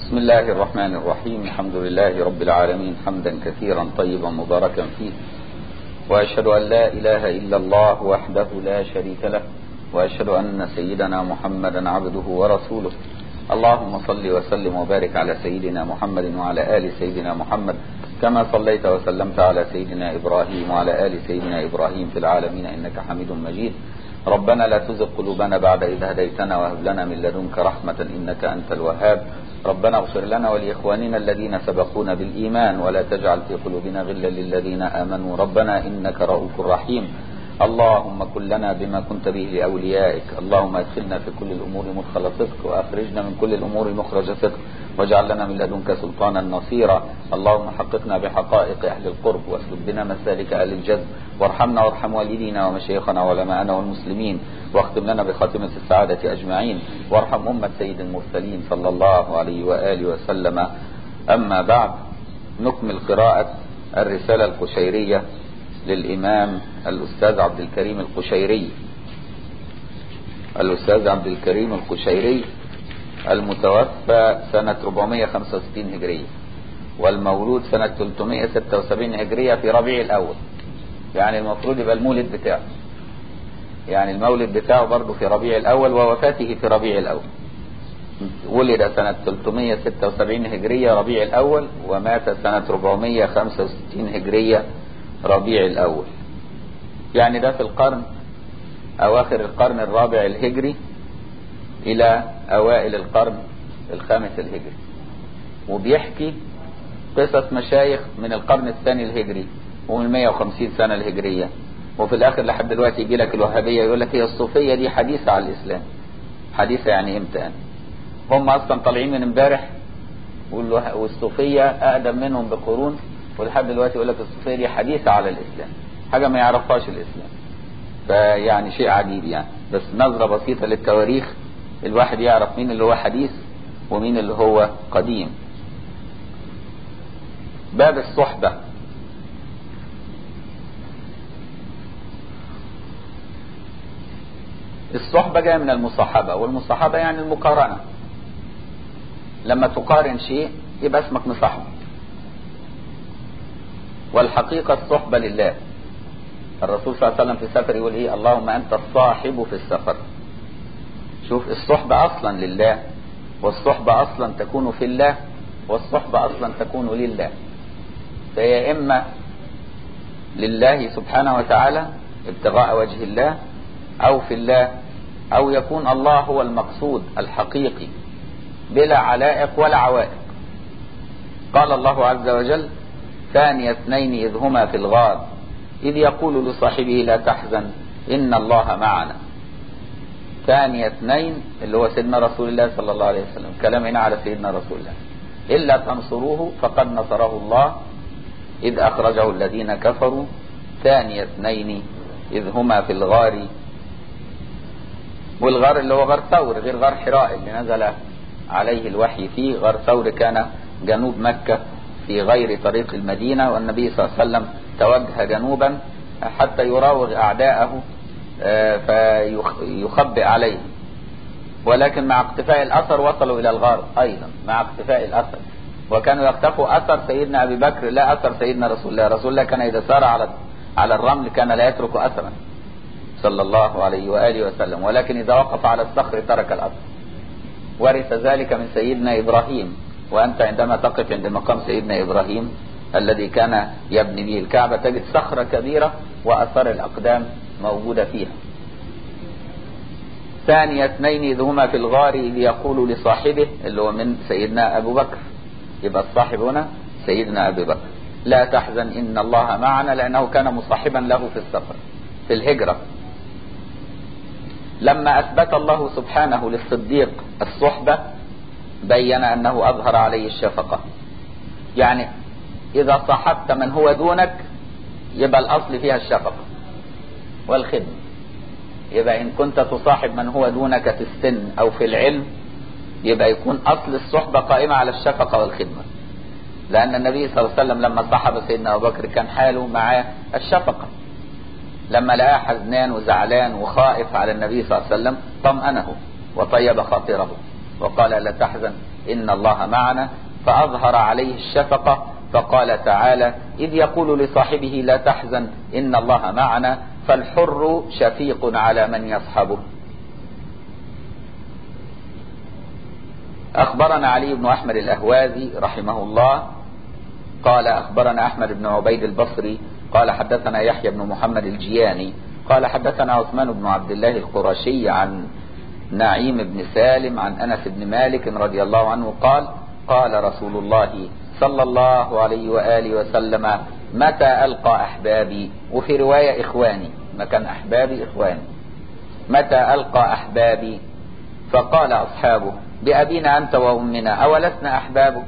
بسم الله الرحمن الرحيم الحمد لله رب العالمين حمدا كثيرا طيبا مباركا فيه وأشهد أن لا إله إلا الله وحده لا شريك له وأشهد أن سيدنا محمدا عبده ورسوله اللهم صل وسلم وبارك على سيدنا محمد وعلى آل سيدنا محمد كما صليت وسلمت على سيدنا إبراهيم وعلى آل سيدنا إبراهيم في العالمين إنك حميد مجيد ربنا لا تزغ قلوبنا بعد إذ هديتنا وهب لنا من لدنك رحمة إنك أنت الوهاب ربنا اغفر لنا ولإخواننا الذين سبقونا بالإيمان ولا تجعل في قلوبنا غلا للذين آمنوا ربنا إنك رؤوف رحيم اللهم كن لنا بما كنت به لأوليائك اللهم ادخلنا في كل الأمور مدخل صدق وأخرجنا من كل الأمور مخرج صدق واجعل لنا من لدنك سلطانا نصيرا اللهم حققنا بحقائق أهل القرب واسلك بنا مسالك أهل الجذب وارحمنا وارحم والدينا ومشايخنا وعلماءنا والمسلمين واختم لنا بخاتمة السعادة أجمعين وارحم أمة سيد المرسلين صلى الله عليه وآله وسلم أما بعد نكمل قراءة الرسالة القشيرية للإمام الأستاذ عبد الكريم القشيري الأستاذ عبد الكريم القشيري المتوفى سنة 465 هجرية والمولود سنة 376 هجرية في ربيع الأول يعني المفروض يبقى المولد بتاعه يعني المولد بتاعه برضه في ربيع الأول ووفاته في ربيع الأول ولد سنة 376 هجرية ربيع الأول ومات سنة 465 هجرية ربيع الأول يعني ده في القرن أواخر القرن الرابع الهجري إلى أوائل القرن الخامس الهجري وبيحكي قصص مشايخ من القرن الثاني الهجري ومن 150 سنة الهجرية وفي الآخر لحد دلوقتي يجي لك الوهابية يقول لك هي الصوفية دي حديثة على الإسلام حديثة يعني إمتى يعني هم أصلا طالعين من امبارح والصوفية أقدم منهم بقرون ولحد دلوقتي يقول لك الصوفية دي حديثة على الإسلام حاجة ما يعرفهاش الإسلام فيعني شيء عجيب يعني بس نظرة بسيطة للتواريخ الواحد يعرف مين اللي هو حديث ومين اللي هو قديم باب الصحبة الصحبة جاية من المصاحبة والمصاحبة يعني المقارنة لما تقارن شيء يبقى اسمك مصاحبه والحقيقة الصحبة لله الرسول صلى الله عليه وسلم في السفر يقول ايه اللهم انت الصاحب في السفر شوف الصحبة اصلا لله والصحبة اصلا تكون في الله والصحبة اصلا تكون لله فهي اما لله سبحانه وتعالى ابتغاء وجه الله او في الله او يكون الله هو المقصود الحقيقي بلا علائق ولا عوائق قال الله عز وجل ثاني اثنين إذ هما في الغار إذ يقول لصاحبه لا تحزن إن الله معنا ثاني اثنين اللي هو سيدنا رسول الله صلى الله عليه وسلم كلام هنا على سيدنا رسول الله إلا تنصروه فقد نصره الله إذ أخرجه الذين كفروا ثاني اثنين إذ هما في الغار والغار اللي هو غار ثور غير غار حراء اللي نزل عليه الوحي فيه غار ثور كان جنوب مكة في غير طريق المدينة والنبي صلى الله عليه وسلم توجه جنوبا حتى يراوغ أعداءه فيخبئ عليه ولكن مع اقتفاء الأثر وصلوا إلى الغار أيضا مع اقتفاء الأثر وكانوا يقتفوا أثر سيدنا أبي بكر لا أثر سيدنا رسول الله رسول الله كان إذا سار على على الرمل كان لا يترك أثرا صلى الله عليه وآله وسلم ولكن إذا وقف على الصخر ترك الأثر ورث ذلك من سيدنا إبراهيم وأنت عندما تقف عند مقام سيدنا إبراهيم الذي كان يبني به الكعبة تجد صخرة كبيرة وأثر الأقدام موجودة فيها ثاني اثنين إذ هما في الغار إذ يقول لصاحبه اللي هو من سيدنا أبو بكر يبقى الصاحب هنا سيدنا أبو بكر لا تحزن إن الله معنا لأنه كان مصاحبا له في السفر في الهجرة لما أثبت الله سبحانه للصديق الصحبة بين أنه أظهر عليه الشفقة يعني إذا صاحبت من هو دونك يبقى الأصل فيها الشفقة والخدمة يبقى إن كنت تصاحب من هو دونك في السن أو في العلم يبقى يكون أصل الصحبة قائمة على الشفقة والخدمة لأن النبي صلى الله عليه وسلم لما صاحب سيدنا أبو بكر كان حاله معاه الشفقة لما لقاه حزنان وزعلان وخائف على النبي صلى الله عليه وسلم طمأنه وطيب خاطره وقال لا تحزن إن الله معنا فأظهر عليه الشفقة فقال تعالى إذ يقول لصاحبه لا تحزن إن الله معنا فالحر شفيق على من يصحبه أخبرنا علي بن أحمد الأهوازي رحمه الله قال أخبرنا أحمد بن عبيد البصري قال حدثنا يحيى بن محمد الجياني قال حدثنا عثمان بن عبد الله القرشي عن نعيم بن سالم عن أنس بن مالك رضي الله عنه قال قال رسول الله صلى الله عليه وآله وسلم متى ألقى أحبابي وفي رواية إخواني مكان أحبابي إخواني متى ألقى أحبابي فقال أصحابه بأبينا أنت وأمنا أولسنا أحبابك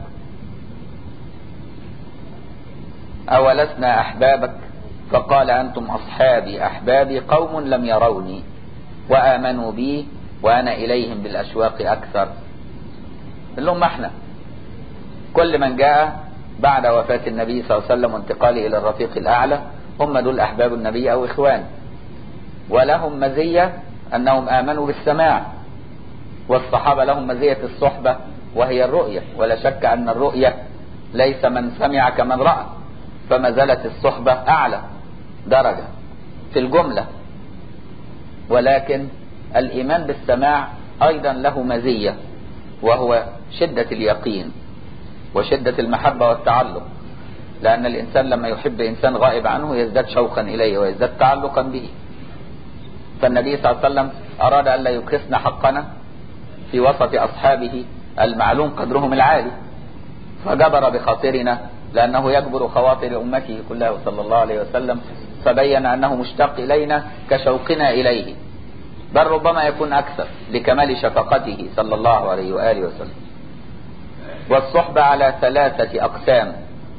أولسنا أحبابك فقال أنتم أصحابي أحبابي قوم لم يروني وآمنوا بي وأنا إليهم بالأشواق أكثر اللي هم احنا كل من جاء بعد وفاة النبي صلى الله عليه وسلم وانتقاله إلى الرفيق الأعلى هم دول أحباب النبي أو إخوان ولهم مزية أنهم آمنوا بالسماع والصحابة لهم مزية الصحبة وهي الرؤية ولا شك أن الرؤية ليس من سمع كمن رأى فما زالت الصحبة أعلى درجة في الجملة ولكن الإيمان بالسماع أيضا له مزية وهو شدة اليقين وشدة المحبة والتعلق لأن الإنسان لما يحب إنسان غائب عنه يزداد شوقا إليه ويزداد تعلقا به فالنبي صلى الله عليه وسلم أراد أن لا يكرسن حقنا في وسط أصحابه المعلوم قدرهم العالي فجبر بخاطرنا لأنه يجبر خواطر أمته كلها صلى الله عليه وسلم فبين أنه مشتاق إلينا كشوقنا إليه بل ربما يكون أكثر لكمال شفقته صلى الله عليه وآله وسلم والصحبة على ثلاثة أقسام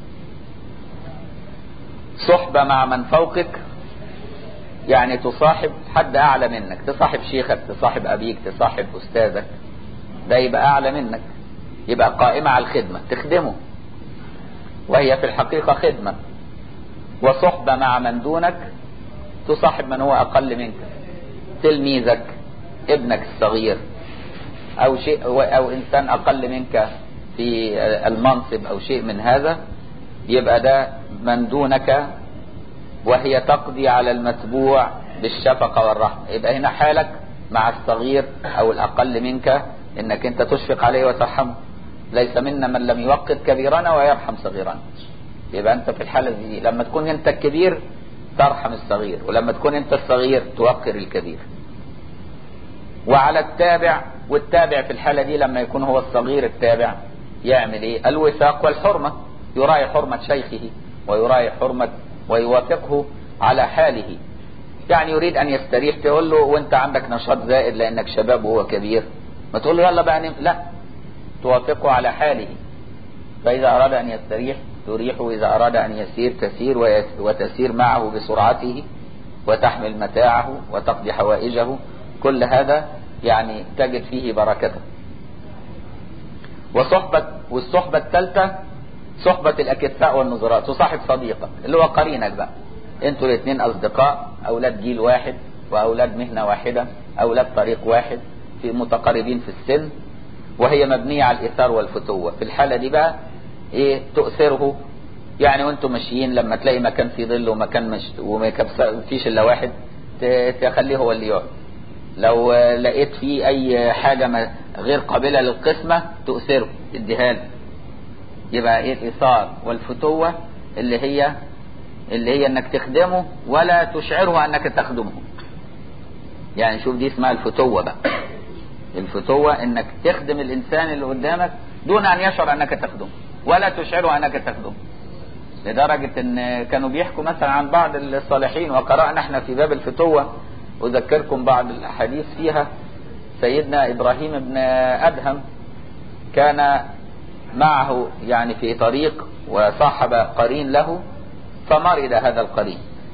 صحبة مع من فوقك يعني تصاحب حد أعلى منك تصاحب شيخك تصاحب أبيك تصاحب أستاذك ده يبقى أعلى منك يبقى قائمة على الخدمة تخدمه وهي في الحقيقة خدمة وصحبة مع من دونك تصاحب من هو أقل منك تلميذك ابنك الصغير أو شيء أو إنسان أقل منك في المنصب أو شيء من هذا يبقى ده من دونك وهي تقضي على المتبوع بالشفقة والرحمة يبقى هنا حالك مع الصغير أو الأقل منك إنك أنت تشفق عليه وترحمه ليس منا من لم يوقت كبيرنا ويرحم صغيرنا يبقى أنت في الحالة دي لما تكون أنت الكبير ترحم الصغير ولما تكون أنت الصغير توقر الكبير وعلى التابع والتابع في الحالة دي لما يكون هو الصغير التابع يعمل ايه الوثاق والحرمة يراعي حرمة شيخه ويراعي حرمة ويوافقه على حاله يعني يريد ان يستريح تقول له وانت عندك نشاط زائد لانك شباب وهو كبير ما تقول له يلا بقى نم... لا توافقه على حاله فاذا اراد ان يستريح تريحه واذا اراد ان يسير تسير ويس... وتسير معه بسرعته وتحمل متاعه وتقضي حوائجه كل هذا يعني تجد فيه بركته وصحبة والصحبة الثالثة صحبة الأكفاء والنظراء تصاحب صديقك اللي هو قرينك بقى انتوا الاثنين أصدقاء أولاد جيل واحد وأولاد مهنة واحدة أولاد طريق واحد في متقاربين في السن وهي مبنية على الإثار والفتوة في الحالة دي بقى إيه تؤثره يعني وانتوا ماشيين لما تلاقي مكان فيه ظل ومكان مش وما فيش إلا واحد تخليه هو اللي يقعد لو لقيت فيه اي حاجة غير قابلة للقسمة تؤثره اديها له يبقى ايه الايثار والفتوة اللي هي اللي هي انك تخدمه ولا تشعره انك تخدمه يعني شوف دي اسمها الفتوة بقى الفتوة انك تخدم الانسان اللي قدامك دون ان يشعر انك تخدمه ولا تشعره انك تخدمه لدرجة ان كانوا بيحكوا مثلا عن بعض الصالحين وقرأنا احنا في باب الفتوة أذكركم بعض الأحاديث فيها سيدنا إبراهيم بن أدهم كان معه يعني في طريق وصاحب قرين له فمرض هذا القرين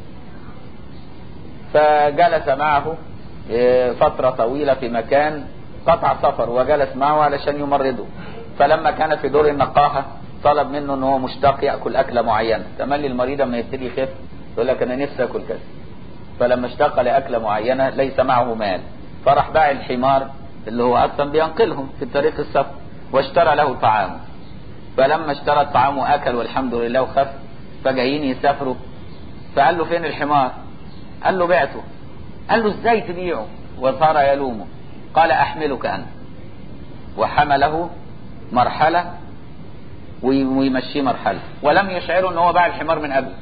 فجلس معه فترة طويلة في مكان قطع سفر وجلس معه علشان يمرضه فلما كان في دور النقاهة طلب منه ان هو مشتاق ياكل اكله معينه تملي المريض لما يبتدي يخف يقول لك انا نفسي اكل كذا فلما اشتاق لأكلة معينة ليس معه مال فراح باع الحمار اللي هو أصلا بينقلهم في طريق السفر واشترى له طعامه فلما اشترى الطعام واكل والحمد لله وخف فجايين يسافروا فقال له فين الحمار قال له بعته قال له ازاي تبيعه وصار يلومه قال احملك انا وحمله مرحلة ويمشيه مرحلة ولم يشعروا ان هو باع الحمار من قبل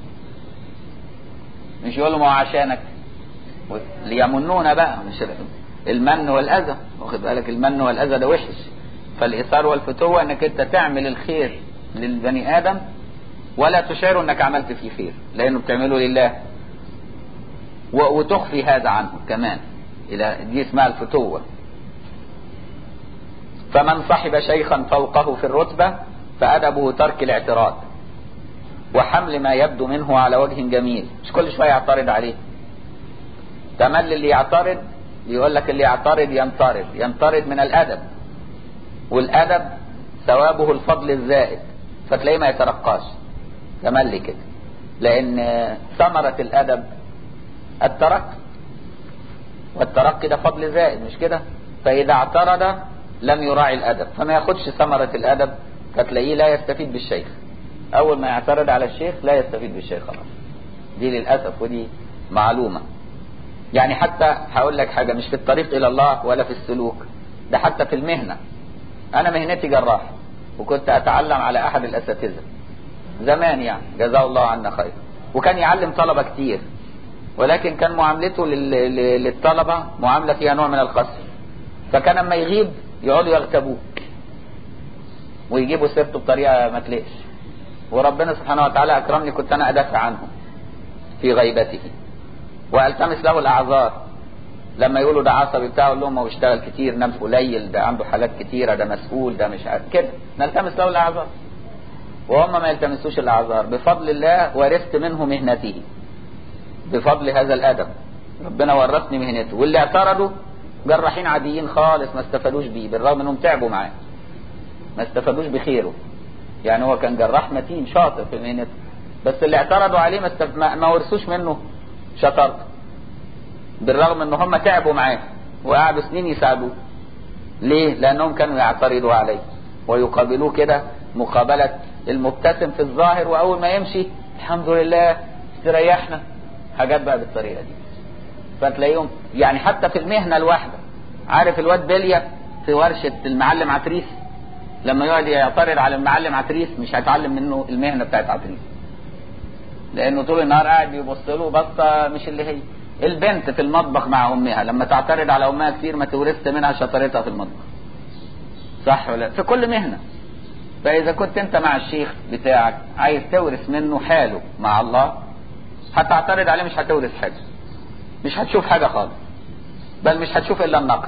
مش يقول له ما هو عشانك ليمنون بقى مش المن والاذى واخد بالك المن والاذى ده وحش فالايثار والفتوة انك انت تعمل الخير للبني ادم ولا تشعر انك عملت فيه خير لانه بتعمله لله وتخفي هذا عنه كمان الى دي اسمها الفتوة فمن صحب شيخا فوقه في الرتبة فأدبه ترك الاعتراض وحمل ما يبدو منه على وجه جميل مش كل شوية يعترض عليه تمل اللي يعترض يقول لك اللي يعترض ينطرد ينطرد من الأدب والأدب ثوابه الفضل الزائد فتلاقيه ما يترقاش تملي كده لأن ثمرة الأدب الترقي والترقي ده فضل زائد مش كده فإذا اعترض لم يراعي الأدب فما ياخدش ثمرة الأدب فتلاقيه لا يستفيد بالشيخ أول ما يعترض على الشيخ لا يستفيد بالشيخ خلاص دي للأسف ودي معلومة يعني حتى هقول لك حاجة مش في الطريق إلى الله ولا في السلوك ده حتى في المهنة أنا مهنتي جراح وكنت أتعلم على أحد الأساتذة زمان يعني جزاه الله عنا خير وكان يعلم طلبة كتير ولكن كان معاملته للطلبة معاملة فيها نوع من القسم فكان اما يغيب يقعدوا يغتابوه ويجيبوا سيرته بطريقه ما تليقش وربنا سبحانه وتعالى اكرمني كنت انا ادافع عنه في غيبته والتمس له الاعذار لما يقولوا ده عصبي بتاعه اقول لهم هو بيشتغل كتير نام قليل ده عنده حالات كتيره ده مسؤول ده مش عارف كده نلتمس له الاعذار وهم ما يلتمسوش الاعذار بفضل الله ورثت منه مهنته بفضل هذا الادب ربنا ورثني مهنته واللي اعترضوا جراحين عاديين خالص ما استفادوش بيه بالرغم انهم تعبوا معاه ما استفادوش بخيره يعني هو كان جراح متين شاطر في مهنته بس اللي اعترضوا عليه ما, استف... ما... ما ورثوش منه شطارته بالرغم ان هم تعبوا معاه وقعدوا سنين يساعدوه ليه لانهم كانوا يعترضوا عليه ويقابلوه كده مقابلة المبتسم في الظاهر واول ما يمشي الحمد لله استريحنا حاجات بقى بالطريقة دي فتلاقيهم يعني حتى في المهنة الواحدة عارف الواد بليا في ورشة المعلم عتريس لما يقعد يعترض على المعلم عتريس مش هيتعلم منه المهنة بتاعت عتريس لانه طول النهار قاعد بيبص له بصة مش اللي هي البنت في المطبخ مع امها لما تعترض على امها كتير ما تورثت منها شطارتها في المطبخ صح ولا في كل مهنة فاذا كنت انت مع الشيخ بتاعك عايز تورث منه حاله مع الله هتعترض عليه مش هتورث حاجه مش هتشوف حاجة خالص بل مش هتشوف إلا النقص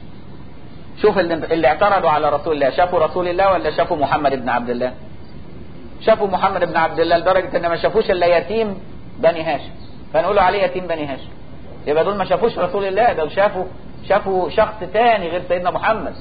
شوف اللي, اللي اعترضوا على رسول الله شافوا رسول الله ولا شافوا محمد بن عبد الله شافوا محمد بن عبد الله لدرجة ان ما شافوش الا يتيم بني هاشم فنقولوا عليه يتيم بني هاشم يبقى دول ما شافوش رسول الله دول شافوا شافوا شخص تاني غير سيدنا محمد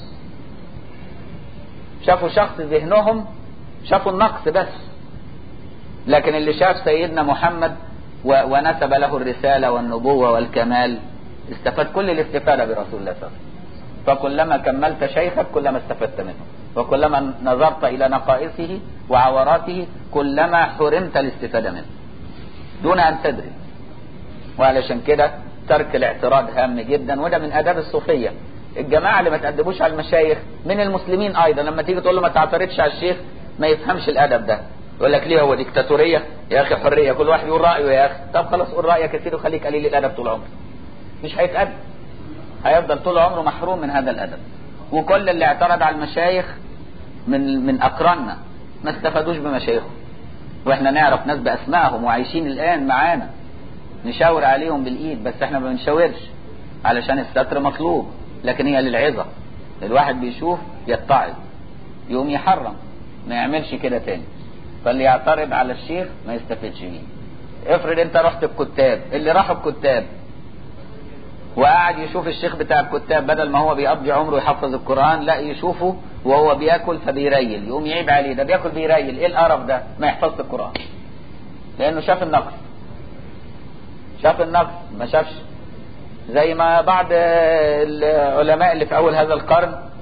شافوا شخص ذهنهم شافوا النقص بس لكن اللي شاف سيدنا محمد ونسب له الرسالة والنبوة والكمال استفاد كل الاستفادة برسول الله صلى الله عليه وسلم فكلما كملت شيخك كلما استفدت منه وكلما نظرت إلى نقائصه وعوراته كلما حرمت الاستفادة منه دون أن تدري وعلشان كده ترك الاعتراض هام جدا وده من آداب الصوفية الجماعة اللي ما تأدبوش على المشايخ من المسلمين أيضا لما تيجي تقول له ما تعترضش على الشيخ ما يفهمش الأدب ده يقول لك ليه هو ديكتاتوريه يا اخي حريه كل واحد يقول رايه يا اخي طب خلاص قول رايك يا سيدي وخليك قليل الادب طول عمرك مش هيتأدب هيفضل طول عمره محروم من هذا الادب وكل اللي اعترض على المشايخ من من اقراننا ما استفادوش بمشايخهم واحنا نعرف ناس باسمائهم وعايشين الان معانا نشاور عليهم بالايد بس احنا ما بنشاورش علشان الستر مطلوب لكن هي للعظه الواحد بيشوف يتعظ يقوم يحرم ما يعملش كده تاني فاللي يعترض على الشيخ ما يستفدش بيه افرض انت رحت الكتاب اللي راحوا الكتاب وقعد يشوف الشيخ بتاع الكتاب بدل ما هو بيقضي عمره يحفظ القرآن لا يشوفه وهو بياكل فبيريل يقوم يعيب عليه ده بياكل بيريل ايه القرف ده ما يحفظش القرآن لانه شاف النقص شاف النقص ما شافش زي ما بعض العلماء اللي في اول هذا القرن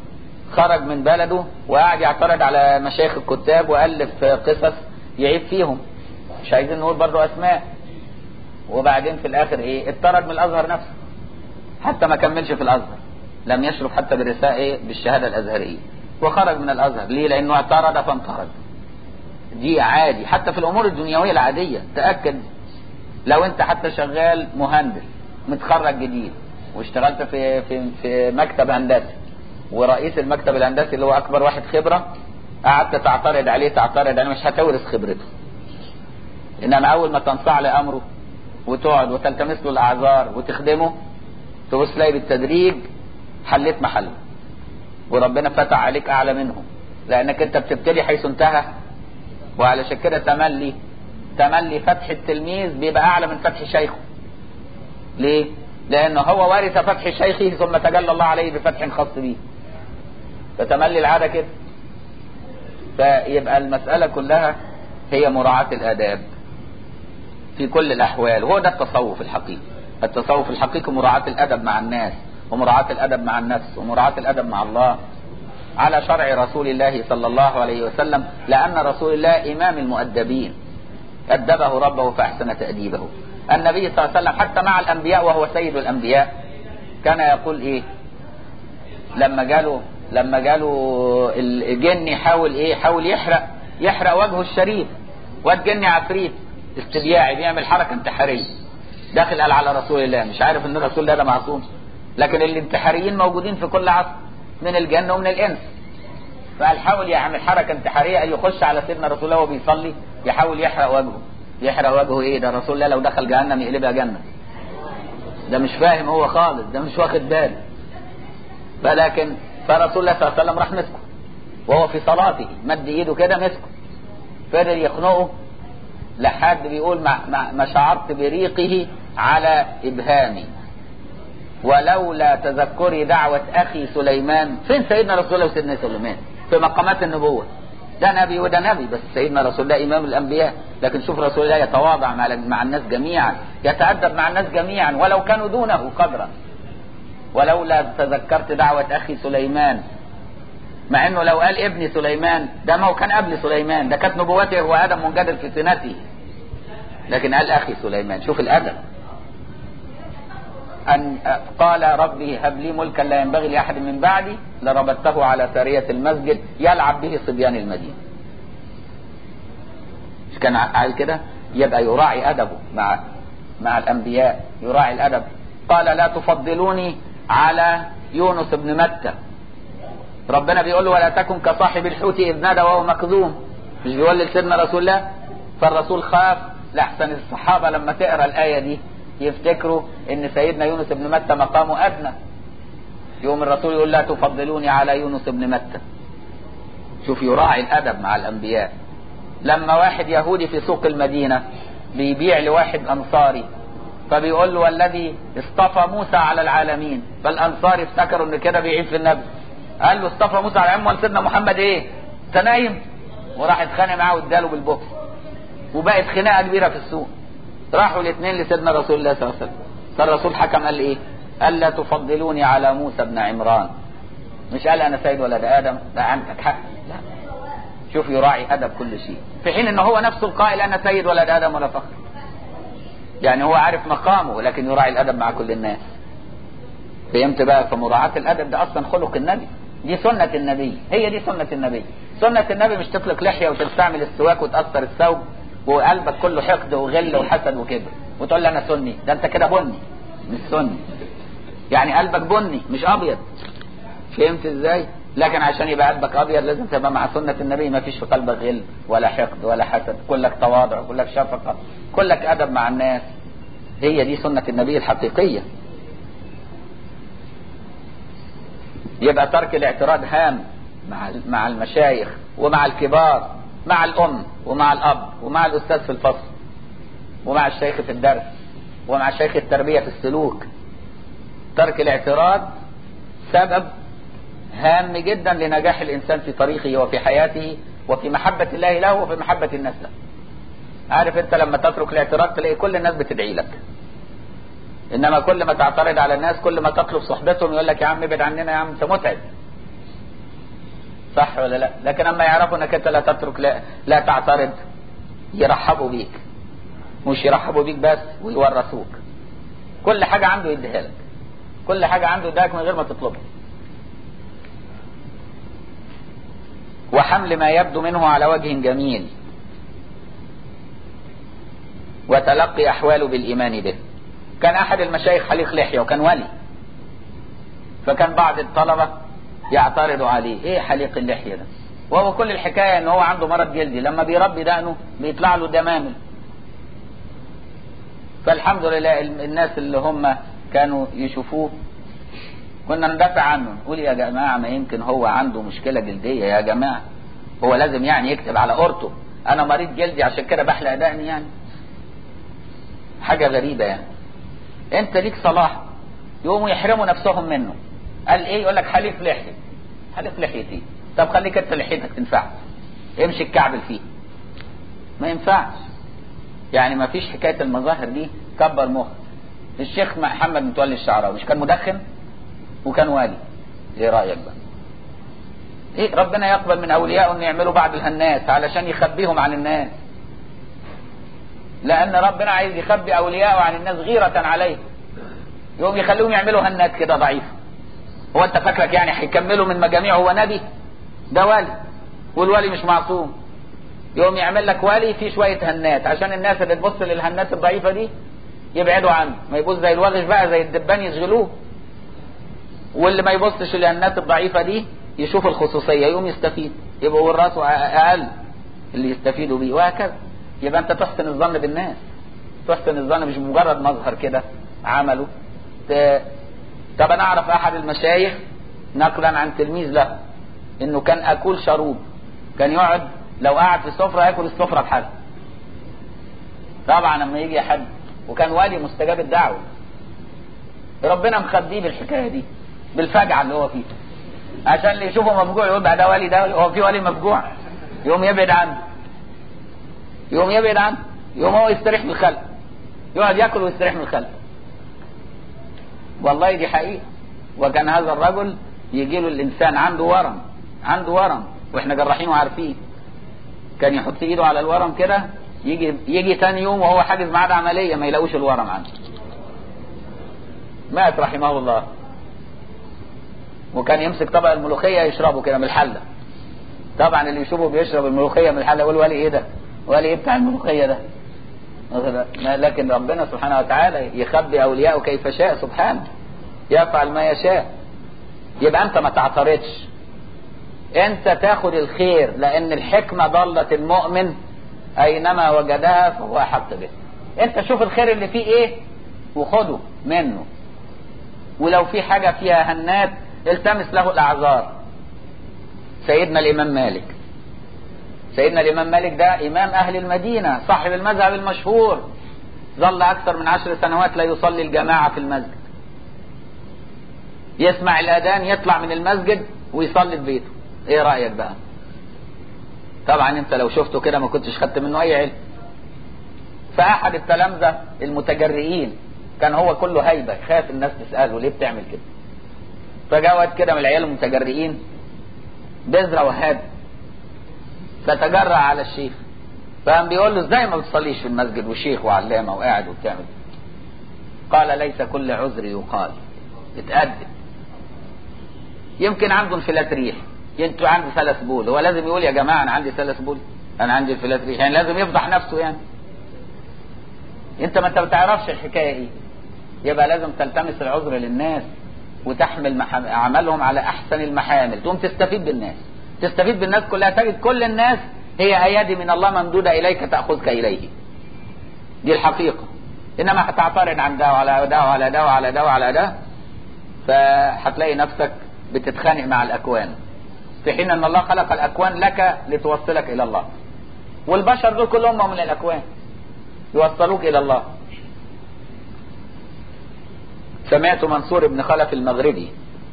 خرج من بلده وقعد يعترض على مشايخ الكتاب والف قصص يعيب فيهم مش عايزين نقول برضه اسماء وبعدين في الاخر ايه اتطرد من الازهر نفسه حتى ما كملش في الازهر لم يشرف حتى بالرساء ايه بالشهاده الازهريه وخرج من الازهر ليه لانه اعترض فانطرد دي عادي حتى في الامور الدنيويه العاديه تاكد لو انت حتى شغال مهندس متخرج جديد واشتغلت في في في مكتب هندسي ورئيس المكتب الهندسي اللي هو اكبر واحد خبره قعدت تعترض عليه تعترض عليه مش هتورث خبرته انما اول ما تنصاع لامره وتقعد وتلتمس له الاعذار وتخدمه تبص تلاقي بالتدريج حليت محله وربنا فتح عليك اعلى منهم لانك انت بتبتدي حيث انتهى وعلشان كده تملي تملي فتح التلميذ بيبقى اعلى من فتح شيخه ليه لانه هو وارث فتح شيخه ثم تجلى الله عليه بفتح خاص به فتملي العاده كده فيبقى المساله كلها هي مراعاه الاداب في كل الاحوال وهو ده التصوف الحقيقي التصوف الحقيقي مراعاه الادب مع الناس ومراعاه الادب مع النفس ومراعاه الادب مع الله على شرع رسول الله صلى الله عليه وسلم لأن رسول الله إمام المؤدبين أدبه ربه فأحسن تأديبه النبي صلى الله عليه وسلم حتى مع الأنبياء وهو سيد الأنبياء كان يقول إيه لما قالوا لما قالوا الجن يحاول إيه يحاول يحرق يحرق وجهه الشريف واد جني عفريت استبياعي بيعمل حركة انتحارية داخل قال على رسول الله مش عارف ان الرسول ده, ده معصوم لكن الانتحاريين موجودين في كل عصر من الجن ومن الانس فقال حاول يعمل حركه انتحاريه ان يخش على سيدنا رسول الله وهو بيصلي يحاول يحرق وجهه يحرق وجهه ايه ده رسول الله لو دخل جهنم يقلبها جنه ده مش فاهم هو خالص ده مش واخد باله فلكن فرسول الله صلى الله عليه وسلم راح مسكه وهو في صلاته مد ايده كده مسكه فضل يخنقه لحد بيقول ما, ما, ما شعرت بريقه على ابهامي ولولا تذكري دعوة أخي سليمان فين سيدنا رسول الله وسيدنا سليمان في مقامات النبوة ده نبي وده نبي بس سيدنا رسول الله إمام الأنبياء لكن شوف رسول الله يتواضع مع, مع الناس جميعا يتأدب مع الناس جميعا ولو كانوا دونه قدرا ولولا تذكرت دعوة أخي سليمان مع انه لو قال ابني سليمان ده ما هو كان قبل سليمان ده كانت نبوته هو ادم منجدل في سنته لكن قال اخي سليمان شوف الادب أن قال ربي هب لي ملكا لا ينبغي لأحد من بعدي لربطته على سارية المسجد يلعب به صبيان المدينة مش كان قال كده يبقى يراعي أدبه مع مع الأنبياء يراعي الأدب قال لا تفضلوني على يونس بن متى ربنا بيقول له ولا تكن كصاحب الحوت إذ نادى وهو مكذوم مش بيقول لسيدنا رسول الله فالرسول خاف لأحسن الصحابة لما تقرأ الآية دي يفتكروا ان سيدنا يونس بن متى مقامه ادنى يوم الرسول يقول لا تفضلوني على يونس بن متى شوف يراعي الادب مع الانبياء لما واحد يهودي في سوق المدينه بيبيع لواحد انصاري فبيقول له والذي اصطفى موسى على العالمين فالانصار افتكروا ان كده بيعيب في النبي قال له اصطفى موسى على العالمين سيدنا محمد ايه انت نايم وراح اتخانق معاه واداله بالبوكس وبقت خناقه كبيره في السوق راحوا الاثنين لسيدنا رسول الله صلى الله عليه وسلم فالرسول حكم قال ايه قال لا تفضلوني على موسى بن عمران مش قال انا سيد ولد ادم لا عندك حق لا شوف يراعي ادب كل شيء في حين ان هو نفسه القائل انا سيد ولد ادم ولا فخر يعني هو عارف مقامه لكن يراعي الادب مع كل الناس فهمت بقى فمراعاة الادب ده اصلا خلق النبي دي سنة النبي هي دي سنة النبي سنة النبي مش تطلق لحية وتستعمل السواك وتأثر الثوب وقلبك كله حقد وغل وحسد وكبر وتقول لي انا سني ده انت كده بني مش سني يعني قلبك بني مش ابيض فهمت ازاي لكن عشان يبقى قلبك ابيض لازم تبقى مع سنه النبي ما فيش في قلبك غل ولا حقد ولا حسد كلك تواضع كلك شفقه كلك ادب مع الناس هي دي سنه النبي الحقيقيه يبقى ترك الاعتراض هام مع مع المشايخ ومع الكبار مع الام ومع الاب ومع الاستاذ في الفصل ومع الشيخ في الدرس ومع شيخ التربيه في السلوك ترك الاعتراض سبب هام جدا لنجاح الانسان في طريقه وفي حياته وفي محبه الله له وفي محبه الناس له عارف انت لما تترك الاعتراض تلاقي كل الناس بتدعي لك انما كل ما تعترض على الناس كل ما تطلب صحبتهم يقول لك يا عم ابعد عننا يا عم انت متعب صح ولا لا لكن اما يعرفوا انك انت لا تترك لا, لا تعترض يرحبوا بيك مش يرحبوا بيك بس ويورثوك كل حاجة عنده يديها لك كل حاجة عنده يديها من غير ما تطلبها وحمل ما يبدو منه على وجه جميل وتلقي أحواله بالإيمان به كان أحد المشايخ حليق لحية وكان ولي فكان بعض الطلبة يعترضوا عليه ايه حليق اللحية ده وهو كل الحكاية ان هو عنده مرض جلدي لما بيربي دقنه بيطلع له دمامل فالحمد لله الناس اللي هم كانوا يشوفوه كنا ندافع عنه نقول يا جماعة ما يمكن هو عنده مشكلة جلدية يا جماعة هو لازم يعني يكتب على قرطه انا مريض جلدي عشان كده بحلق دقني يعني حاجة غريبة يعني انت ليك صلاح يقوموا يحرموا نفسهم منه قال ايه يقول لك حليف لحية حليف لحيتي طب خليك انت لحيتك تنفعك امشي الكعبل فيه ما ينفعش يعني ما فيش حكاية المظاهر دي كبر مخ الشيخ محمد متولي الشعراوي مش كان مدخن وكان والي ايه رأيك بقى ايه ربنا يقبل من اوليائه ان يعملوا بعض الهناس علشان يخبيهم عن الناس لان ربنا عايز يخبي اوليائه عن الناس غيرة عليه يقوم يخليهم يعملوا هنات كده ضعيفة هو انت فاكرك يعني هيكملوا من مجاميع هو نبي ده والي والولي مش معصوم يقوم يعمل لك والي في شوية هنات عشان الناس اللي تبص للهنات الضعيفة دي يبعدوا عنه ما يبص زي الوغش بقى زي الدبان يشغلوه واللي ما يبصش للهنات الضعيفة دي يشوف الخصوصية يقوم يستفيد يبقى والراسه اقل اللي يستفيدوا بيه وهكذا يبقى انت تحسن الظن بالناس تحسن الظن مش مجرد مظهر كده عمله ت... طب انا اعرف احد المشايخ نقلا عن تلميذ له انه كان اكل شروب كان يقعد لو قعد في السفرة ياكل السفرة بحالها طبعا لما يجي حد وكان والي مستجاب الدعوة ربنا مخبيه بالحكاية دي بالفجعة اللي هو فيه عشان اللي يشوفه مفجوع يقول بقى ده والي ده هو في والي مفجوع يقوم يبعد عنه يقوم يبعد عنه يقوم هو يستريح من الخلق يقعد ياكل ويستريح من الخلق والله دي حقيقة وكان هذا الرجل يجي له الإنسان عنده ورم عنده ورم واحنا جراحين وعارفين كان يحط ايده على الورم كده يجي يجي تاني يوم وهو حاجز ميعاد عمليه ما يلاقوش الورم عنده مات رحمه الله وكان يمسك طبق الملوخيه يشربه كده من الحله طبعا اللي يشوفه بيشرب الملوخيه من الحله يقول ولي ايه ده ولي ايه بتاع الملوخيه ده لكن ربنا سبحانه وتعالى يخبي اولياءه كيف شاء سبحانه يفعل ما يشاء يبقى انت ما تعترضش انت تاخد الخير لان الحكمة ضلت المؤمن اينما وجدها فهو احق به انت شوف الخير اللي فيه ايه وخده منه ولو في حاجة فيها هنات التمس له الاعذار سيدنا الامام مالك سيدنا الامام مالك ده امام اهل المدينة صاحب المذهب المشهور ظل اكثر من عشر سنوات لا يصلي الجماعة في المسجد يسمع الاذان يطلع من المسجد ويصلي في بيته ايه رأيك بقى طبعا انت لو شفته كده ما كنتش خدت منه اي علم فاحد التلامذة المتجرئين كان هو كله هيبة خاف الناس تسأله ليه بتعمل كده فجاء كده من العيال المتجرئين بذرة وهاب فتجرأ على الشيخ فقام بيقول له ازاي ما بتصليش في المسجد وشيخ وعلامة وقاعد وبتعمل قال ليس كل عذر يقال اتقدم يمكن عنده انفلات ريح انتوا عندي ثلاث بول هو لازم يقول يا جماعة انا عندي ثلاث بول انا عندي انفلات ريح يعني لازم يفضح نفسه يعني انت ما انت ما بتعرفش الحكاية ايه يبقى لازم تلتمس العذر للناس وتحمل محام... عملهم على احسن المحامل تقوم تستفيد بالناس تستفيد بالناس كلها تجد كل الناس هي ايادي من الله ممدودة اليك تأخذك اليه دي الحقيقة انما هتعترض عن ده وعلى ده وعلى ده وعلى ده وعلى ده فهتلاقي نفسك بتتخانق مع الاكوان في حين ان الله خلق الاكوان لك لتوصلك الى الله والبشر دول كلهم من الاكوان يوصلوك الى الله سمعت منصور بن خلف المغربي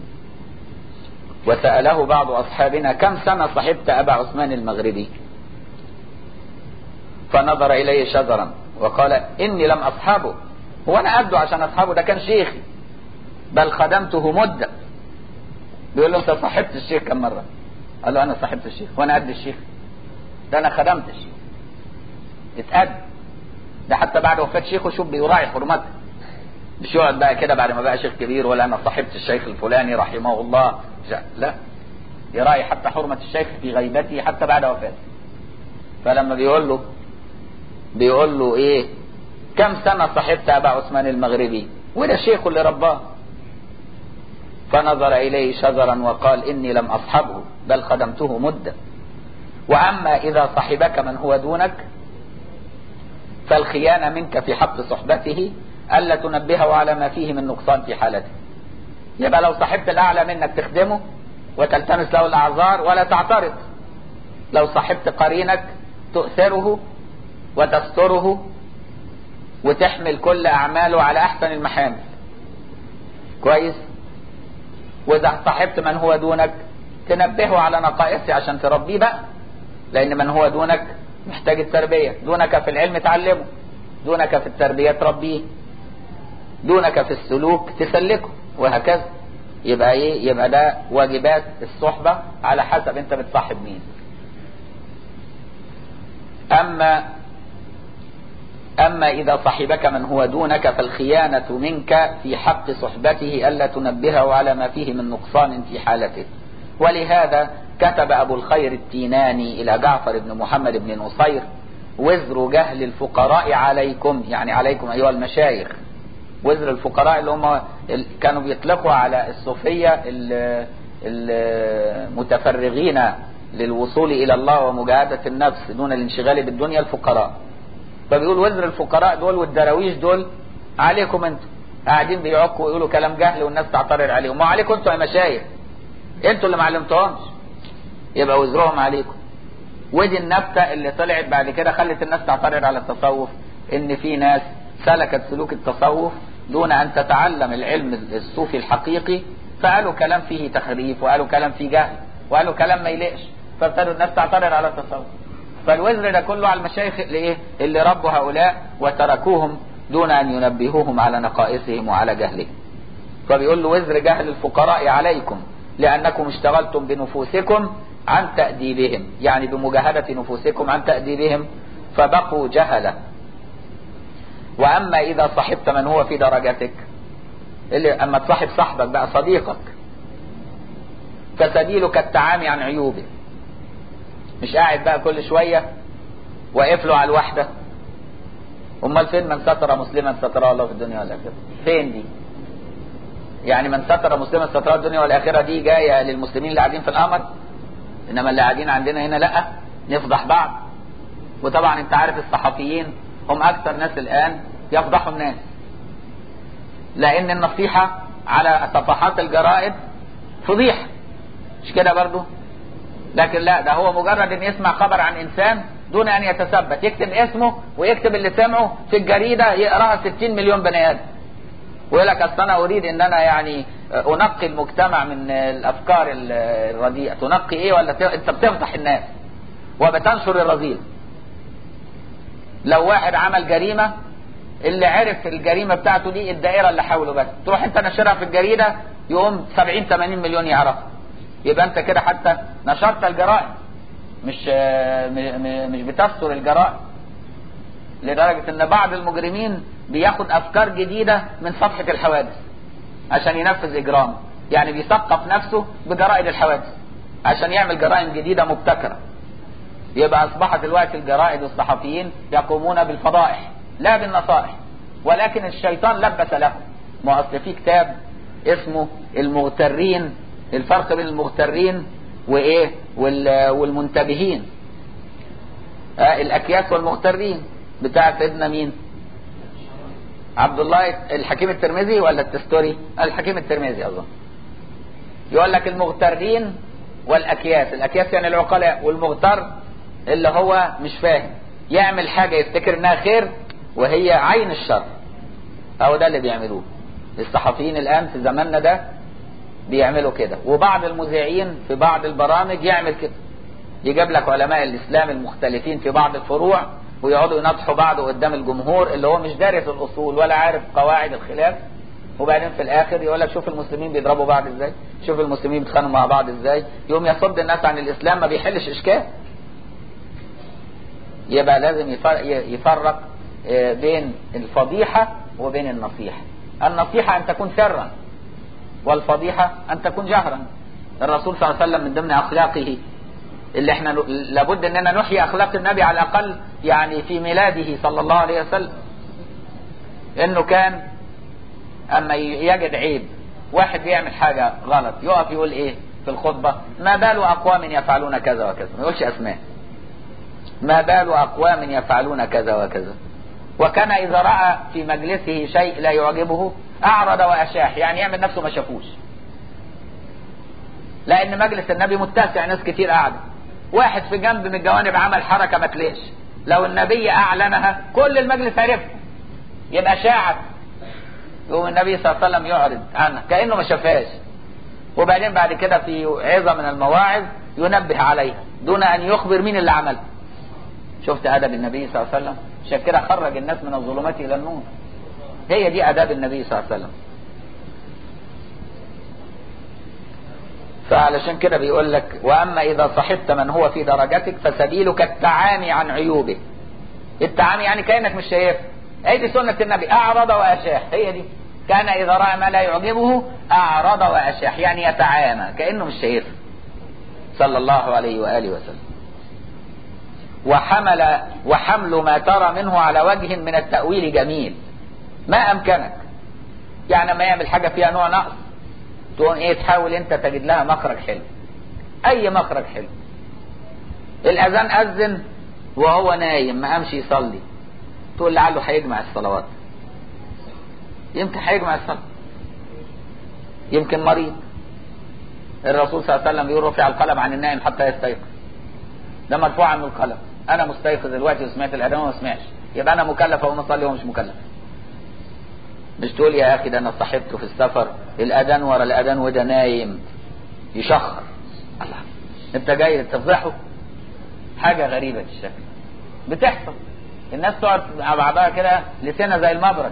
وسأله بعض أصحابنا كم سنة صحبت أبا عثمان المغربي فنظر إليه شجرا وقال إني لم أصحابه هو أنا قده عشان أصحابه ده كان شيخي بل خدمته مدة بيقول له أنت صحبت الشيخ كم مرة قال له انا صاحبت الشيخ وانا قد الشيخ ده انا خدمت الشيخ اتقد ده حتى بعد وفاة شيخه شوف بيراعي حرمته مش يقعد بقى كده بعد ما بقى شيخ كبير ولا انا صاحبت الشيخ الفلاني رحمه الله لا يراعي حتى حرمة الشيخ في غيبته حتى بعد وفاته فلما بيقول له بيقول له ايه كم سنة صاحبت ابا عثمان المغربي وده شيخه اللي رباه فنظر اليه شجرا وقال اني لم اصحبه بل خدمته مدة واما اذا صحبك من هو دونك فالخيانة منك في حق صحبته ألا تنبهه على ما فيه من نقصان في حالته يبقى لو صاحبت الأعلى منك تخدمه وتلتمس له الأعذار ولا تعترض لو صاحبت قرينك تؤثره وتستره وتحمل كل أعماله على أحسن المحامل كويس وإذا صاحبت من هو دونك تنبهه على نقائصه عشان تربيه بقى لأن من هو دونك محتاج التربية دونك في العلم تعلمه دونك في التربية تربيه دونك في السلوك تسلكه وهكذا يبقى ايه يبقى ده واجبات الصحبة على حسب انت بتصاحب مين اما اما اذا صحبك من هو دونك فالخيانة منك في حق صحبته الا تنبهه على ما فيه من نقصان في حالته ولهذا كتب ابو الخير التيناني الى جعفر بن محمد بن نصير وزر جهل الفقراء عليكم يعني عليكم ايها المشايخ وزر الفقراء اللي هم كانوا بيطلقوا على الصوفية المتفرغين للوصول الى الله ومجاهدة النفس دون الانشغال بالدنيا الفقراء فبيقول وزر الفقراء دول والدراويش دول عليكم انتم قاعدين بيعكوا ويقولوا كلام جهل والناس تعترض عليهم ما عليكم انتوا يا مشايخ انتوا اللي ما علمتهمش يبقى وزرهم عليكم ودي النبتة اللي طلعت بعد كده خلت الناس تعترض على التصوف ان في ناس سلكت سلوك التصوف دون ان تتعلم العلم الصوفي الحقيقي فقالوا كلام فيه تخريف وقالوا كلام فيه جهل وقالوا كلام ما يليقش فابتدوا الناس تعترض على التصوف فالوزر ده كله على المشايخ اللي ايه اللي ربوا هؤلاء وتركوهم دون ان ينبهوهم على نقائصهم وعلى جهلهم فبيقول له وزر جهل الفقراء عليكم لانكم اشتغلتم بنفوسكم عن تأديبهم يعني بمجاهدة نفوسكم عن تأديبهم فبقوا جهلة وأما إذا صحبت من هو في درجتك اللي أما تصاحب صاحبك بقى صديقك فسبيلك التعامي عن عيوبه مش قاعد بقى كل شوية واقف له على الوحدة أمال فين من ستر مسلما ستره الله في الدنيا والآخرة فين دي يعني من ستر مسلما ستره الدنيا والآخرة دي جاية للمسلمين اللي قاعدين في القمر انما اللي قاعدين عندنا هنا لا نفضح بعض وطبعا انت عارف الصحفيين هم اكثر ناس الان يفضحوا الناس لان النصيحة على صفحات الجرائد فضيحة مش كده برضو لكن لا ده هو مجرد ان يسمع خبر عن انسان دون ان يتثبت يكتب اسمه ويكتب اللي سمعه في الجريدة يقراها 60 مليون بني ادم ويقول لك اصل انا اريد ان انا يعني انقي المجتمع من الافكار الرديئه تنقي ايه ولا ت... انت بتفضح الناس وبتنشر الرذيل لو واحد عمل جريمه اللي عرف الجريمه بتاعته دي الدائره اللي حوله بس تروح انت نشرها في الجريده يقوم 70 80 مليون يعرفها يبقى انت كده حتى نشرت الجرائم مش مش بتستر الجرائم لدرجه ان بعض المجرمين بياخد افكار جديده من صفحه الحوادث عشان ينفذ اجرام يعني بيثقف نفسه بجرائد الحوادث عشان يعمل جرائم جديده مبتكره يبقى اصبحت دلوقتي الجرائد والصحفيين يقومون بالفضائح لا بالنصائح ولكن الشيطان لبس لهم ما اصل في كتاب اسمه المغترين الفرق بين المغترين وايه والمنتبهين آه الاكياس والمغترين بتاع سيدنا مين عبد الله الحكيم الترمذي ولا التستوري الحكيم الترمذي اظن يقول لك المغترين والاكياس الاكياس يعني العقلاء والمغتر اللي هو مش فاهم يعمل حاجة يفتكر انها خير وهي عين الشر او ده اللي بيعملوه الصحفيين الان في زماننا ده بيعملوا كده وبعض المذيعين في بعض البرامج يعمل كده يجيب لك علماء الاسلام المختلفين في بعض الفروع ويقعدوا ينطحوا بعض قدام الجمهور اللي هو مش دارس الاصول ولا عارف قواعد الخلاف وبعدين في الاخر يقول لك شوف المسلمين بيضربوا بعض ازاي شوف المسلمين بيتخانقوا مع بعض ازاي يوم يصد الناس عن الاسلام ما بيحلش اشكال يبقى لازم يفرق بين الفضيحة وبين النصيحة النصيحة ان تكون سرا والفضيحة ان تكون جهرا الرسول صلى الله عليه وسلم من ضمن اخلاقه اللي احنا لابد اننا نحيي اخلاق النبي على الاقل يعني في ميلاده صلى الله عليه وسلم انه كان اما يجد عيب واحد بيعمل حاجة غلط يقف يقول ايه في الخطبة ما بال اقوام يفعلون كذا وكذا ما يقولش اسماء ما بال اقوام يفعلون كذا وكذا وكان اذا رأى في مجلسه شيء لا يعجبه اعرض واشاح يعني يعمل نفسه ما شافوش لان مجلس النبي متسع ناس كتير قاعده واحد في جنب من الجوانب عمل حركة ما تليش لو النبي اعلنها كل المجلس عرفها يبقى شاعت يقوم النبي صلى الله عليه وسلم يعرض عنها كأنه ما شافهاش وبعدين بعد كده في عظة من المواعظ ينبه عليها دون ان يخبر مين اللي عملها شفت ادب النبي صلى الله عليه وسلم عشان كده خرج الناس من الظلمات الى النور هي دي اداب النبي صلى الله عليه وسلم فعلشان كده بيقول لك واما اذا صحبت من هو في درجتك فسبيلك التعامي عن عيوبه التعامي يعني كانك مش شايفه هي دي سنة النبي اعرض واشاح هي دي كان اذا رأى ما لا يعجبه اعرض واشاح يعني يتعامى كأنه مش شايفه صلى الله عليه وآله وسلم وحمل وحمل ما ترى منه على وجه من التأويل جميل ما امكنك يعني ما يعمل حاجة فيها نوع نقص تقوم ايه تحاول انت تجد لها مخرج حلو اي مخرج حلو الاذان اذن وهو نايم ما قامش يصلي تقول لعله هيجمع الصلوات يمكن هيجمع الصلاة يمكن مريض الرسول صلى الله عليه وسلم بيقول رفع القلم عن النائم حتى يستيقظ ده مرفوع عنه القلم انا مستيقظ دلوقتي وسمعت الاذان وما سمعش يبقى انا مكلف او مصلي وهو مش مكلف مش تقول يا اخي ده انا صاحبته في السفر الاذان ورا الاذان وده نايم يشخر الله انت جاي تفضحه حاجه غريبه الشكل بتحصل الناس تقعد مع بعضها كده لسانها زي المبرد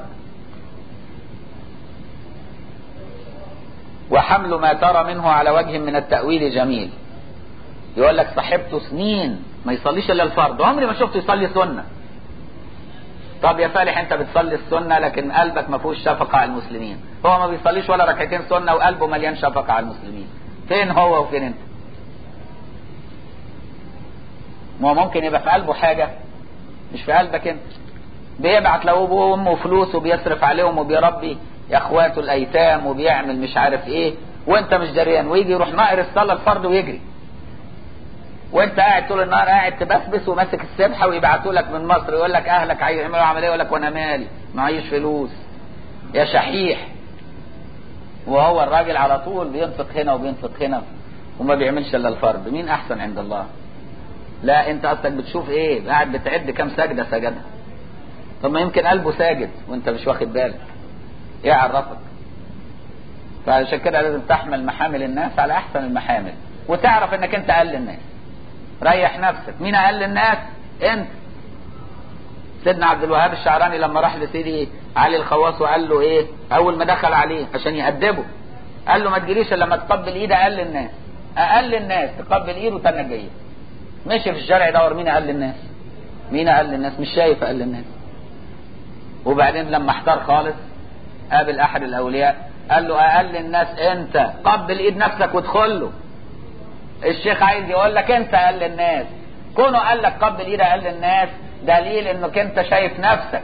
وحمل ما ترى منه على وجه من التأويل جميل يقول لك صاحبته سنين ما يصليش الا الفرض عمري ما شفته يصلي سنه طب يا فالح انت بتصلي السنة لكن قلبك ما فيهوش شفقة على المسلمين هو ما بيصليش ولا ركعتين سنة وقلبه مليان شفقة على المسلمين فين هو وفين انت ما هو ممكن يبقى في قلبه حاجة مش في قلبك انت بيبعت لابوه وامه فلوس وبيصرف عليهم وبيربي اخواته الايتام وبيعمل مش عارف ايه وانت مش دريان ويجي يروح ناقر الصلاة الفرض ويجري وانت قاعد طول النهار قاعد تبسبس وماسك السبحه ويبعتوا لك من مصر يقول لك اهلك هيعملوا عمليه يقول لك وانا مالي معيش فلوس يا شحيح وهو الراجل على طول بينفق هنا وبينفق هنا وما بيعملش الا الفرض مين احسن عند الله لا انت اصلك بتشوف ايه قاعد بتعد كام سجده سجدها طب ما يمكن قلبه ساجد وانت مش واخد بالك ايه عرفك فعشان كده لازم تحمل محامل الناس على احسن المحامل وتعرف انك انت اقل الناس ريح نفسك مين اقل الناس انت سيدنا عبد الوهاب الشعراني لما راح لسيدي علي الخواص وقال له ايه اول ما دخل عليه عشان يأدبه قال له ما تجريش الا لما تقبل ايد اقل الناس اقل الناس تقبل ايده تنك جايه مشي في الشارع يدور مين اقل الناس مين اقل الناس مش شايف اقل الناس وبعدين لما احتار خالص قابل احد الاولياء قال له اقل الناس انت قبل ايد نفسك وادخل له الشيخ عايز يقول لك انت اقل الناس كونه قال لك قبل ايد اقل الناس دليل انك انت شايف نفسك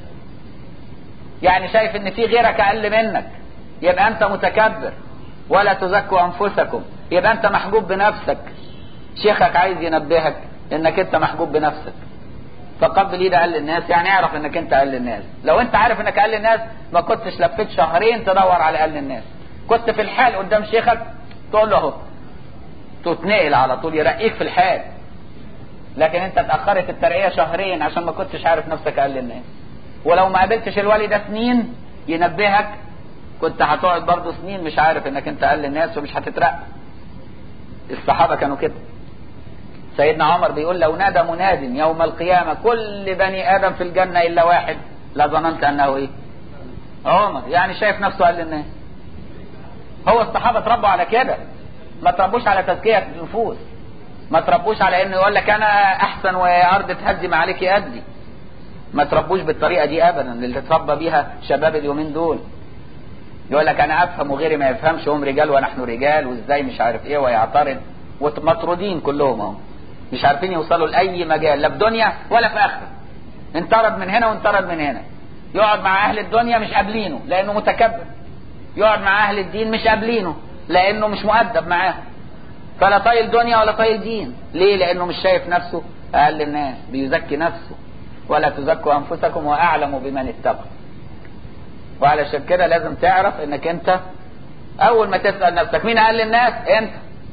يعني شايف ان في غيرك اقل منك يبقى انت متكبر ولا تزكوا انفسكم يبقى انت محجوب بنفسك شيخك عايز ينبهك انك انت محجوب بنفسك فقبل ايد اقل الناس يعني اعرف انك انت اقل الناس لو انت عارف انك اقل الناس ما كنتش لفيت شهرين تدور على اقل الناس كنت في الحال قدام شيخك تقول له اهو تتنقل على طول يرقيك في الحال لكن انت اتأخرت الترقية شهرين عشان ما كنتش عارف نفسك اقل الناس ولو ما قابلتش الولي ده سنين ينبهك كنت هتقعد برضه سنين مش عارف انك انت اقل الناس ومش هتترقى الصحابة كانوا كده سيدنا عمر بيقول لو نادى مناد يوم القيامة كل بني ادم في الجنة الا واحد لظننت انه ايه عمر يعني شايف نفسه اقل الناس هو الصحابة تربوا على كده ما تربوش على تزكية النفوس ما تربوش على انه يقول لك انا احسن وارض تهدم عليك يدي ما تربوش بالطريقة دي ابدا اللي تربى بيها شباب اليومين دول يقول لك انا افهم وغيري ما يفهمش هم رجال ونحن رجال وازاي مش عارف ايه ويعترض ومطرودين كلهم اهو مش عارفين يوصلوا لاي مجال لا في دنيا ولا في اخره انطرد من هنا وانطرد من هنا يقعد مع اهل الدنيا مش قابلينه لانه متكبر يقعد مع اهل الدين مش قابلينه لانه مش مؤدب معاهم فلا طايل دنيا ولا طايل دين ليه لانه مش شايف نفسه اقل الناس بيزكي نفسه ولا تزكوا انفسكم واعلم بمن اتقى وعلشان كده لازم تعرف انك انت اول ما تسال نفسك مين اقل الناس انت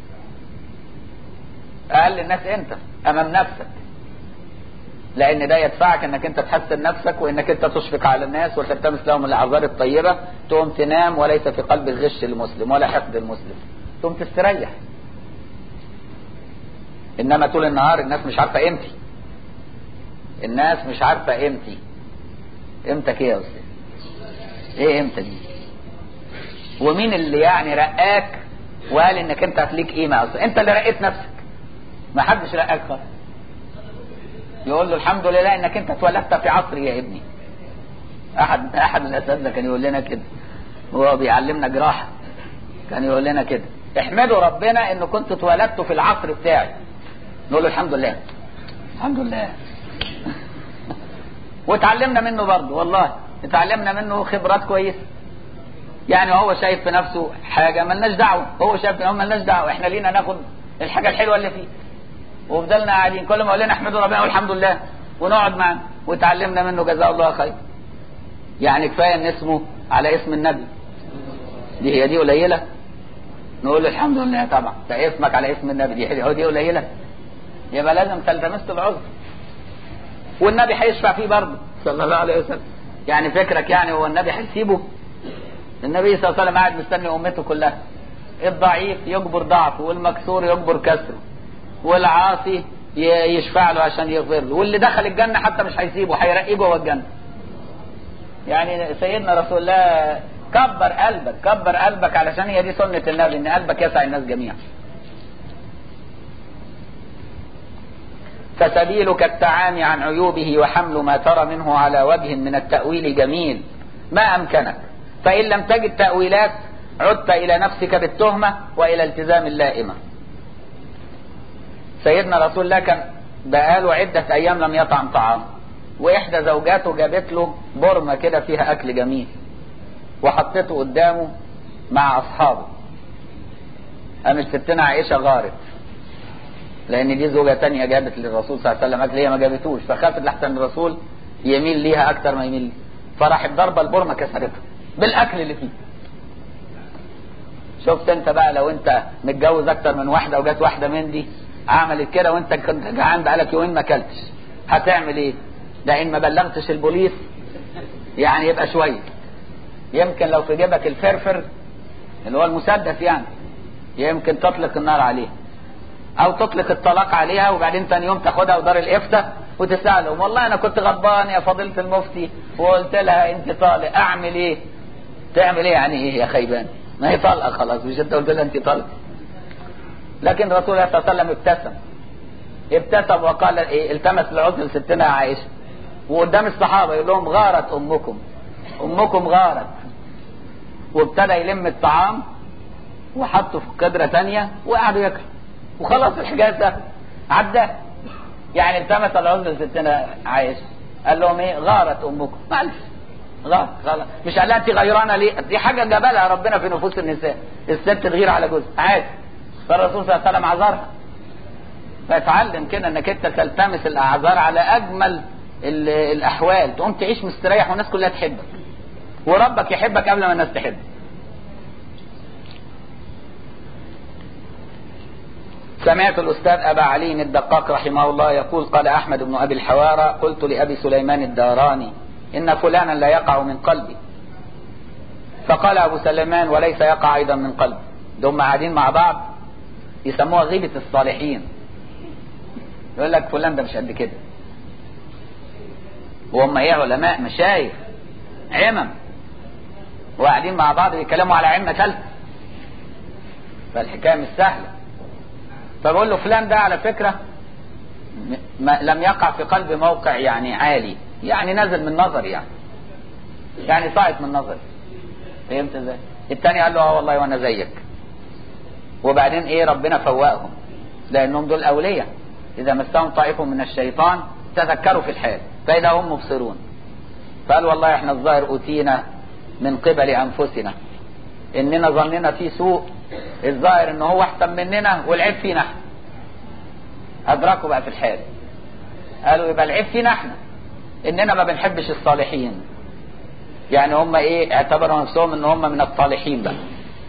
اقل الناس انت امام نفسك لان ده يدفعك انك انت تحسن نفسك وانك انت تشفق على الناس وتلتمس لهم الاعذار الطيبه تقوم تنام وليس في قلب الغش المسلم ولا حقد المسلم تقوم تستريح انما طول النهار الناس مش عارفه قيمتي الناس مش عارفه قيمتي قيمتك ايه يا استاذ ايه قيمتك دي ومين اللي يعني رقاك وقال انك انت هتليك قيمه اصلا انت اللي رقيت نفسك ما حدش رقاك خالص يقول له الحمد لله انك انت اتولدت في عصري يا ابني احد احد الاساتذه كان يقول لنا كده وهو بيعلمنا جراحه كان يقول لنا كده احمدوا ربنا انه كنت اتولدت في العصر بتاعي نقول له الحمد لله الحمد لله واتعلمنا منه برضه والله اتعلمنا منه خبرات كويسه يعني هو شايف في نفسه حاجه ملناش دعوه هو شايف في نفسه ملناش دعوه احنا لينا ناخد الحاجه الحلوه اللي فيه وفضلنا قاعدين كل ما يقول لنا احمدوا ربنا والحمد لله ونقعد معاه وتعلمنا منه جزاه الله خير يعني كفايه ان اسمه على اسم النبي دي هي دي قليله نقول له الحمد لله طبعا ده اسمك على اسم النبي دي هي دي قليله يبقى لازم تلتمس العذر والنبي هيشفع فيه برضه صلى الله عليه وسلم يعني فكرك يعني هو النبي هيسيبه النبي صلى الله عليه وسلم قاعد مستني امته كلها الضعيف يجبر ضعفه والمكسور يجبر كسره والعاصي يشفع له عشان يغفر له واللي دخل الجنه حتى مش هيسيبه هيرقيه جوه الجنه يعني سيدنا رسول الله كبر قلبك كبر قلبك علشان هي دي سنه النبي ان قلبك يسع الناس جميعا فسبيلك التعامي عن عيوبه وحمل ما ترى منه على وجه من التأويل جميل ما أمكنك فإن لم تجد تأويلات عدت إلى نفسك بالتهمة وإلى التزام اللائمة سيدنا رسول الله كان بقاله عدة أيام لم يطعم طعام وإحدى زوجاته جابت له برمة كده فيها أكل جميل وحطته قدامه مع أصحابه قامت ستنا عائشة غارت لان دي زوجة تانية جابت للرسول صلى الله عليه وسلم اكل هي ما جابتوش فخافت لحسن الرسول يميل ليها اكتر ما يميل فراحت ضربة البرمة كسرتها بالاكل اللي فيه شفت انت بقى لو انت متجوز اكتر من واحدة وجات واحدة من دي عملت كده وانت كنت جعان بقالك يومين ما اكلتش هتعمل ايه ده ان ما بلغتش البوليس يعني يبقى شوية يمكن لو في جيبك الفرفر اللي هو المسدس يعني يمكن تطلق النار عليه او تطلق الطلاق عليها وبعدين تاني يوم تاخدها ودار الافتاء وتسالهم والله انا كنت غضبان يا فضيله المفتي وقلت لها انت طالق اعمل ايه؟ تعمل ايه يعني ايه يا خيبان؟ ما هي طالقه خلاص مش انت قلت لها انت طالقه. لكن رسول الله صلى الله عليه وسلم ابتسم ابتسم وقال ايه التمس العذر لستنا عائشه وقدام الصحابه يقول لهم غارت امكم امكم غارت وابتدى يلم الطعام وحطه في قدره ثانيه وقعدوا ياكلوا وخلاص الحكايه سهله عدى يعني التمس العذر لستنا عائشه قال لهم ايه غارت امكم معلش غارت خلاص مش قال لها انت غيرانه ليه دي حاجه جبلها ربنا في نفوس النساء الست تغير على جوزها عادي فالرسول صلى الله عليه وسلم عذرها فاتعلم كده انك انت تلتمس الاعذار على اجمل الاحوال تقوم تعيش مستريح والناس كلها تحبك وربك يحبك قبل ما الناس تحبك سمعت الأستاذ أبا علي الدقاق رحمه الله يقول قال أحمد بن أبي الحوارى قلت لأبي سليمان الداراني إن فلانا لا يقع من قلبي فقال أبو سليمان وليس يقع أيضا من قلبي دول قاعدين مع بعض يسموها غيبة الصالحين يقول لك فلان ده مش قد كده وهم ايه علماء مشايخ عمم وقاعدين مع بعض بيتكلموا على عمة ثالثة فالحكايه مش سهله فبقول له فلان ده على فكره ما لم يقع في قلب موقع يعني عالي يعني نزل من نظري يعني يعني صاعد من نظري فهمت ازاي التاني قال له اه والله وانا زيك وبعدين ايه ربنا فوقهم لانهم دول اولياء اذا مسهم طائف من الشيطان تذكروا في الحال فاذا هم مبصرون فقال والله احنا الظاهر اوتينا من قبل انفسنا اننا ظننا في سوء الظاهر ان هو احسن مننا والعيب فينا احنا ادركوا بقى في الحال قالوا يبقى العيب فينا احنا اننا ما بنحبش الصالحين يعني هم ايه اعتبروا نفسهم ان هم من الصالحين بقى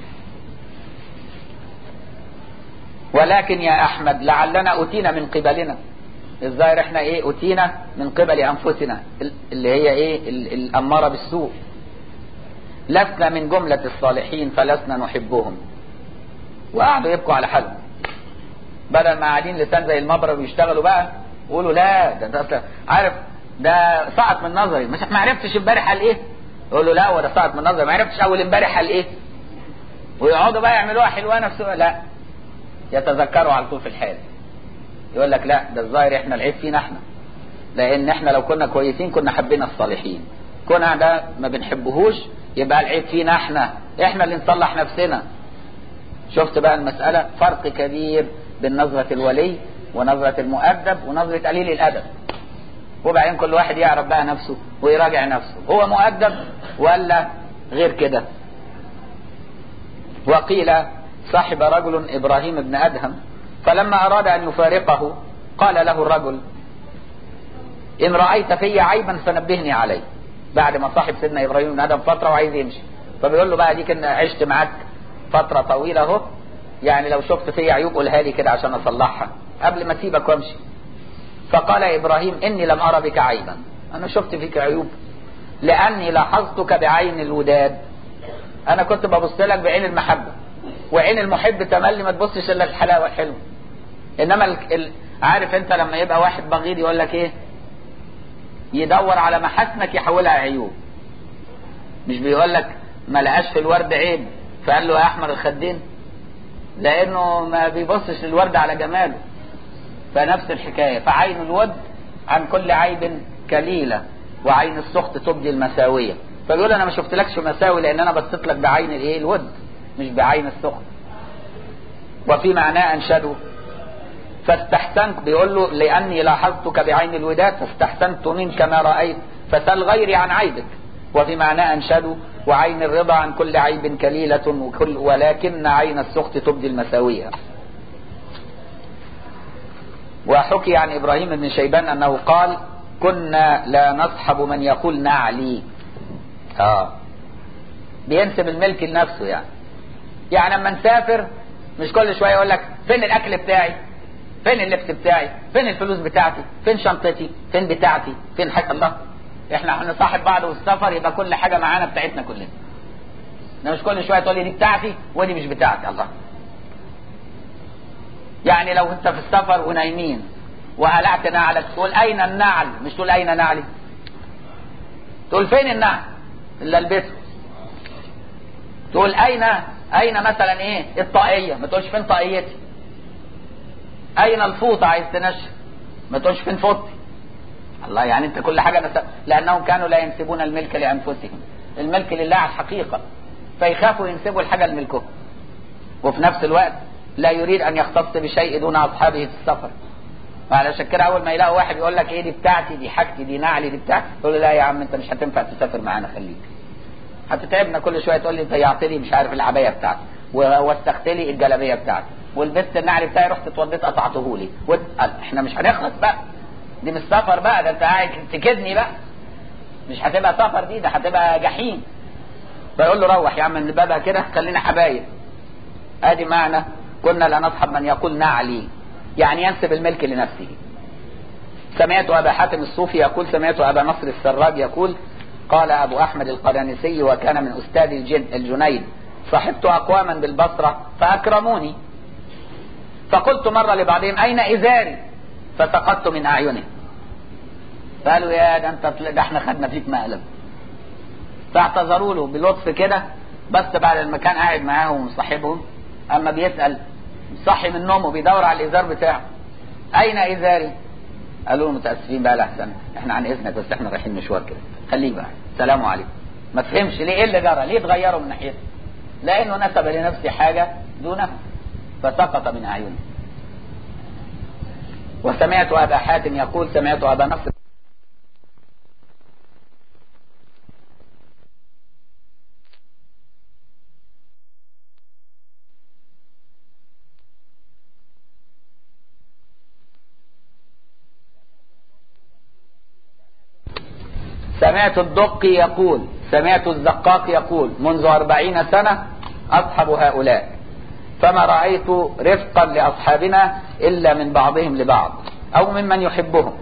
ولكن يا احمد لعلنا اوتينا من قبلنا الظاهر احنا ايه اوتينا من قبل انفسنا اللي هي ايه الاماره بالسوء لسنا من جمله الصالحين فلسنا نحبهم وقعدوا يبكوا على حالهم بدل ما قاعدين لسان زي المبرد ويشتغلوا بقى يقولوا لا ده ده عارف ده سقط من نظري مش ما عرفتش امبارح قال ايه يقول له لا هو ده سقط من نظري ما عرفتش اول امبارح قال ايه ويقعدوا بقى يعملوها حلوه نفسه لا يتذكروا على طول في الحال يقول لك لا ده الظاهر احنا العيب فينا احنا لان احنا لو كنا كويسين كنا حبينا الصالحين كنا ده ما بنحبهوش يبقى العيب فينا احنا احنا اللي نصلح نفسنا شفت بقى المسألة فرق كبير بين نظرة الولي ونظرة المؤدب ونظرة قليل الأدب وبعدين كل واحد يعرف بقى نفسه ويراجع نفسه هو مؤدب ولا غير كده وقيل صاحب رجل إبراهيم بن أدهم فلما أراد أن يفارقه قال له الرجل إن رأيت في عيبا فنبهني عليه بعد ما صاحب سيدنا إبراهيم بن أدهم فترة وعايز يمشي فبيقول له بقى ديك إن عشت معاك فترة طويلة اهو يعني لو شفت في عيوب قولها لي كده عشان أصلحها قبل ما أسيبك وأمشي فقال إبراهيم إني لم أرى بك عيبا أنا شفت فيك عيوب لأني لاحظتك بعين الوداد أنا كنت ببص لك بعين المحبة وعين المحب تملي ما تبصش إلا الحلاوة الحلوة إنما ال... ال... عارف أنت لما يبقى واحد بغيض يقول لك إيه يدور على محاسنك يحولها عيوب مش بيقول لك ما لقاش في الورد عيب فقال له يا احمر الخدين لانه ما بيبصش للورد على جماله فنفس الحكايه فعين الود عن كل عيب كليله وعين السخط تبدي المساويه فبيقول انا ما شفتلكش مساوي لان انا بصيت لك بعين الايه الود مش بعين السخط وفي معناه انشده فاستحسنت بيقول له لاني لاحظتك بعين الوداد فاستحسنت منك ما رايت فسل غيري عن عيبك وفي معناه انشده وعين الرضا عن كل عيب كليلة وكل ولكن عين السخط تبدي المساوية وحكي عن إبراهيم بن شيبان أنه قال كنا لا نصحب من يقول نعلي آه بينسب الملك لنفسه يعني يعني لما نسافر مش كل شوية يقول لك فين الأكل بتاعي فين اللبس بتاعي فين الفلوس بتاعتي فين شنطتي فين بتاعتي فين حاجة الله احنا هنصاحب بعض والسفر يبقى كل حاجه معانا بتاعتنا كلنا مش كل شويه تقول لي دي بتاعتي ودي مش بتاعتي الله يعني لو انت في السفر ونايمين وقلعت نعلك تقول اين النعل مش تقول اين نعلي تقول فين النعل اللي البسه تقول اين اين مثلا ايه الطاقيه ما تقولش فين طاقيتي اين الفوطه عايز تنشف ما تقولش فين فوطتي الله يعني انت كل حاجه نس... لانهم كانوا لا ينسبون الملك لانفسهم الملك لله على الحقيقه فيخافوا ينسبوا الحاجه لملكهم وفي نفس الوقت لا يريد ان يختص بشيء دون اصحابه في السفر وعلشان كده اول ما يلاقوا واحد يقول لك ايه دي بتاعتي دي حاجتي دي نعلي دي بتاعتي يقول له لا يا عم انت مش هتنفع تسافر معانا خليك هتتعبنا كل شويه تقول لي ضيعت لي مش عارف العبايه بتاعتي ووسخت لي الجلابيه بتاعتي ولبست النعل بتاعي رحت اتوضيت قطعته لي و... احنا مش هنخلص بقى دي مش سفر بقى ده انت قاعد تكدني بقى مش هتبقى سفر دي ده هتبقى جحيم فيقول له روح يا عم من بابها كده خلينا حبايب ادي معنى كنا لا نصحب من يقول نعلي يعني ينسب الملك لنفسه سمعت ابا حاتم الصوفي يقول سمعت ابا نصر السراج يقول قال ابو احمد القرانسي وكان من استاذ الجن الجنيد صحبت اقواما بالبصره فاكرموني فقلت مره لبعضهم اين ازاري فسقطت من اعينه قالوا يا ده انت ده احنا خدنا فيك مقلب فاعتذروا له بلطف كده بس بعد ما كان قاعد معاهم وصاحبهم اما بيسال صحي من نومه بيدور على الازار بتاعه اين ازاري قالوا له متاسفين بقى لحسن احنا عن اذنك بس احنا رايحين مشوار كده خليك بقى سلام عليكم ما فهمش ليه ايه اللي جرى ليه اتغيروا من ناحيته لانه نسب لنفسه حاجه دونه فسقط من اعينه وسمعت ابا حاتم يقول سمعت ابا نصر سمعت الدقي يقول سمعت الزقاق يقول منذ أربعين سنة أصحب هؤلاء فما رأيت رفقا لأصحابنا إلا من بعضهم لبعض أو ممن يحبهم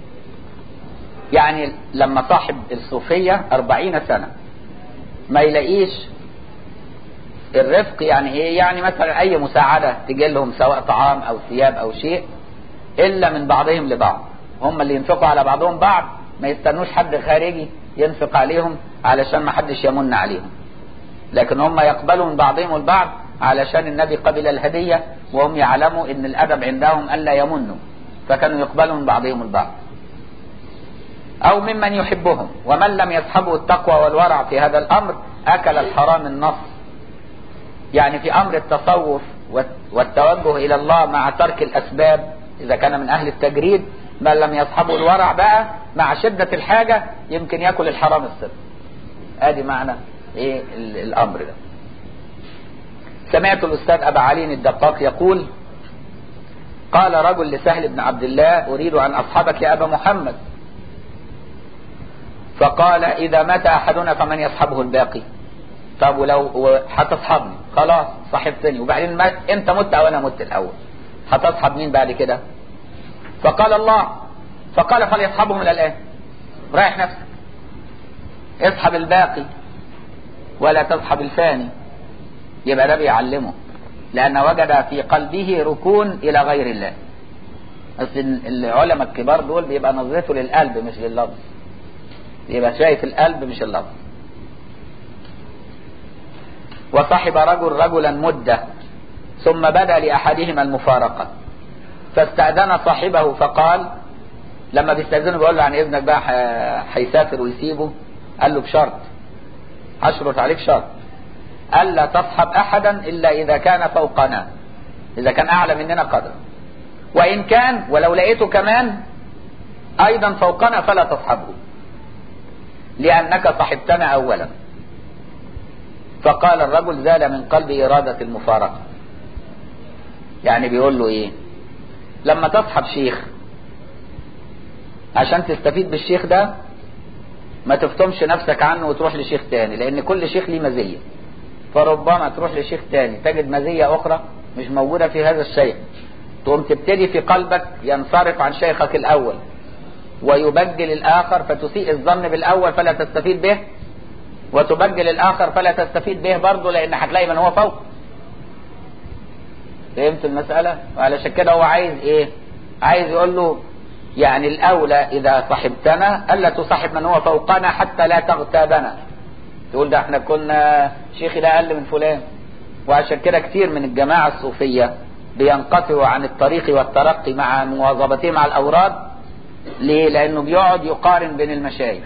يعني لما صاحب الصوفية أربعين سنة ما يلاقيش الرفق يعني ايه يعني مثلا اي مساعدة تجي لهم سواء طعام او ثياب او شيء الا من بعضهم لبعض هم اللي ينفقوا على بعضهم بعض ما يستنوش حد خارجي ينفق عليهم علشان ما حدش يمن عليهم لكن هم يقبلوا من بعضهم البعض علشان النبي قبل الهدية وهم يعلموا ان الادب عندهم الا يمنوا فكانوا يقبلوا من بعضهم البعض او ممن يحبهم ومن لم يصحبه التقوى والورع في هذا الامر اكل الحرام النص يعني في امر التصوف والتوجه الى الله مع ترك الاسباب اذا كان من اهل التجريد من لم يصحبه الورع بقى مع شدة الحاجة يمكن ياكل الحرام الصرف ادي معنى ايه الامر ده سمعت الاستاذ ابا علي الدقاق يقول قال رجل لسهل بن عبد الله اريد ان اصحبك يا ابا محمد فقال اذا مات احدنا فمن يصحبه الباقي طب ولو هتصحبني خلاص صاحبتني وبعدين ما انت مت او انا مت الاول هتصحب مين بعد كده فقال الله فقال فليصحبهم الى الان رايح نفسك اصحب الباقي ولا تصحب الفاني يبقى ده بيعلمه لان وجد في قلبه ركون الى غير الله اصل العلماء الكبار دول بيبقى نظرته للقلب مش لللفظ يبقى شايف القلب مش اللفظ وصحب رجل رجلا مدة ثم بدا لأحدهما المفارقة فاستأذن صاحبه فقال لما بيستأذنه بيقول له عن إذنك بقى هيسافر ويسيبه قال له بشرط أشرط عليك شرط ألا تصحب أحدا إلا إذا كان فوقنا إذا كان أعلى مننا قدرا وإن كان ولو لقيته كمان أيضا فوقنا فلا تصحبه لأنك صحبتنا أولا فقال الرجل زال من قلبي إرادة المفارقة يعني بيقول له إيه لما تصحب شيخ عشان تستفيد بالشيخ ده ما تفتمش نفسك عنه وتروح لشيخ تاني لأن كل شيخ ليه مزية فربما تروح لشيخ تاني تجد مزية أخرى مش موجودة في هذا الشيخ تقوم تبتدي في قلبك ينصرف عن شيخك الأول ويبجل الآخر فتسيء الظن بالأول فلا تستفيد به وتبجل الآخر فلا تستفيد به برضه لأن هتلاقي من هو فوق فهمت المسألة وعلشان كده هو عايز إيه عايز يقول له يعني الأولى إذا صحبتنا ألا تصاحب من هو فوقنا حتى لا تغتابنا تقول ده احنا كنا شيخي ده أقل من فلان وعشان كده كتير من الجماعة الصوفية بينقطعوا عن الطريق والترقي مع مواظبتهم على الأوراد ليه؟ لأنه بيقعد يقارن بين المشايخ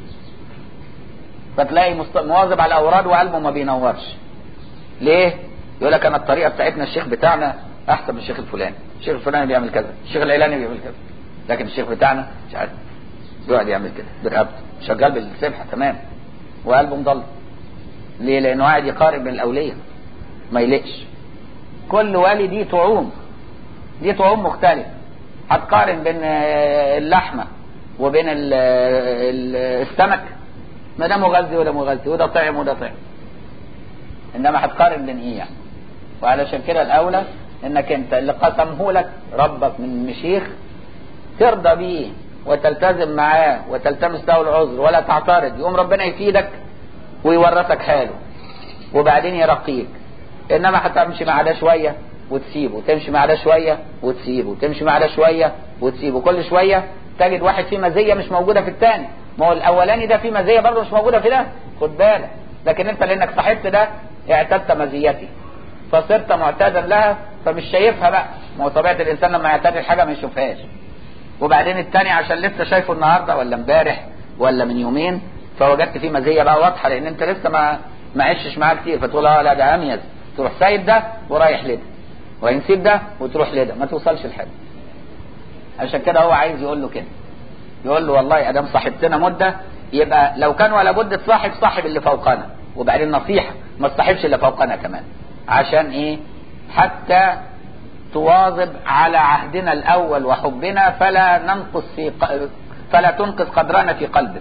فتلاقي مواظب على الأوراد وقلبه ما بينورش ليه؟ يقول لك أنا الطريقة بتاعتنا الشيخ بتاعنا أحسن من الشيخ الفلاني الشيخ الفلاني بيعمل كذا الشيخ العلاني بيعمل كذا لكن الشيخ بتاعنا مش عارف بيقعد يعمل كده برقبته شغال بالسبحة تمام وقلبه مضل ليه؟ لأنه قاعد يقارن بين الأولياء ما يلقش كل والي دي طعوم دي طعوم مختلفة هتقارن بين اللحمة وبين ال ال السمك ما ده مغذي وده مغذي وده طعم وده طعم انما هتقارن بين ايه يعني وعلشان كده الاولى انك انت اللي قسمه لك ربك من مشيخ ترضى بيه وتلتزم معاه وتلتمس له العذر ولا تعترض يقوم ربنا يفيدك ويورثك حاله وبعدين يرقيك انما هتمشي مع ده شويه وتسيبه تمشي مع ده شويه وتسيبه تمشي مع ده شويه وتسيبه كل شويه تجد واحد فيه مزيه مش موجوده في الثاني ما هو الاولاني ده فيه مزيه برضه مش موجوده في ده خد بالك لكن انت لانك صاحبت ده اعتدت مزيتي فصرت معتادا لها فمش شايفها بقى ما هو طبيعه الانسان لما يعتاد الحاجه ما يشوفهاش وبعدين التاني عشان لسه شايفه النهارده ولا امبارح ولا من يومين فوجدت فيه مزيه بقى واضحه لان انت لسه ما ما عشتش معاه كتير فتقول اه لا ده اميز تروح سايب ده ورايح لده وينسيب ده وتروح لده ما توصلش لحاجه عشان كده هو عايز يقول له كده يقول له والله ادام صاحبتنا مده يبقى لو كان ولا بد تصاحب صاحب اللي فوقنا وبعدين نصيحه ما تصاحبش اللي فوقنا كمان عشان ايه حتى تواظب على عهدنا الاول وحبنا فلا ننقص في ق... فلا تنقص قدرنا في قلبك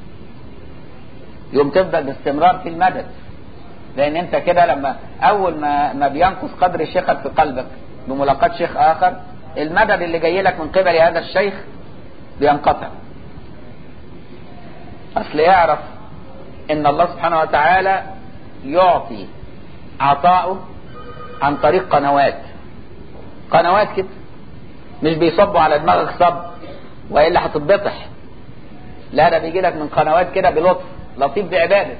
يوم تفضل باستمرار في المدد لان انت كده لما اول ما ما بينقص قدر شيخك في قلبك بملاقاة شيخ اخر المدد اللي جاي لك من قبل هذا الشيخ بينقطع اصل يعرف ان الله سبحانه وتعالى يعطي عطاؤه عن طريق قنوات قنوات كده مش بيصبوا على دماغك صب والا هتتبطح لا ده بيجي لك من قنوات كده بلطف لطيف بعباده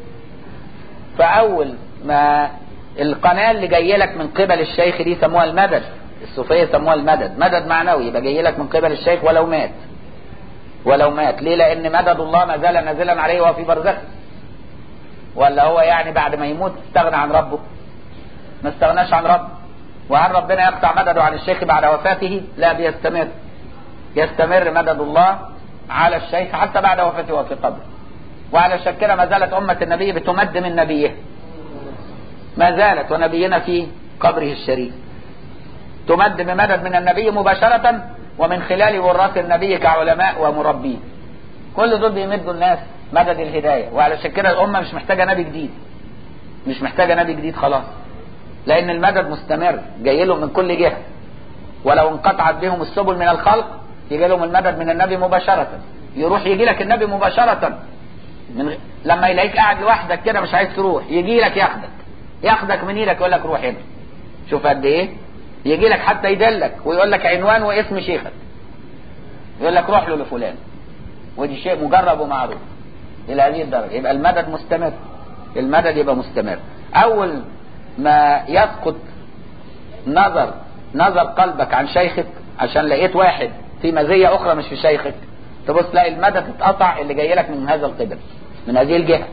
فاول ما القناه اللي جايه لك من قبل الشيخ دي سموها المدد الصوفيه سموها المدد مدد معنوي يبقى جاي لك من قبل الشيخ ولو مات ولو مات ليه لان مدد الله ما زال نازلا عليه وهو في برزخ ولا هو يعني بعد ما يموت استغنى عن ربه ما استغناش عن ربه وهل ربنا يقطع مدده عن الشيخ بعد وفاته لا بيستمر يستمر مدد الله على الشيخ حتى بعد وفاته وفي قبره وعلى كده ما زالت أمة النبي بتمد من نبيه ما زالت ونبينا في قبره الشريف تمد بمدد من النبي مباشرة ومن خلال وراث النبي كعلماء ومربين كل دول بيمدوا الناس مدد الهداية وعلى كده الأمة مش محتاجة نبي جديد مش محتاجة نبي جديد خلاص لأن المدد مستمر جاي لهم من كل جهة ولو انقطعت بهم السبل من الخلق يجي لهم المدد من النبي مباشرة يروح يجي لك النبي مباشرة من غ... لما يلاقيك قاعد لوحدك كده مش عايز تروح يجي لك ياخدك ياخدك من ايدك يقول لك روح هنا شوف قد ايه يجي لك حتى يدلك ويقول لك عنوان واسم شيخك يقول لك روح له لفلان ودي شيء مجرب ومعروف الى هذه الدرجه يبقى المدد مستمر المدد يبقى مستمر اول ما يسقط نظر نظر قلبك عن شيخك عشان لقيت واحد في مزيه اخرى مش في شيخك تبص تلاقي المدد اتقطع اللي جاي لك من هذا القبل من هذه الجهه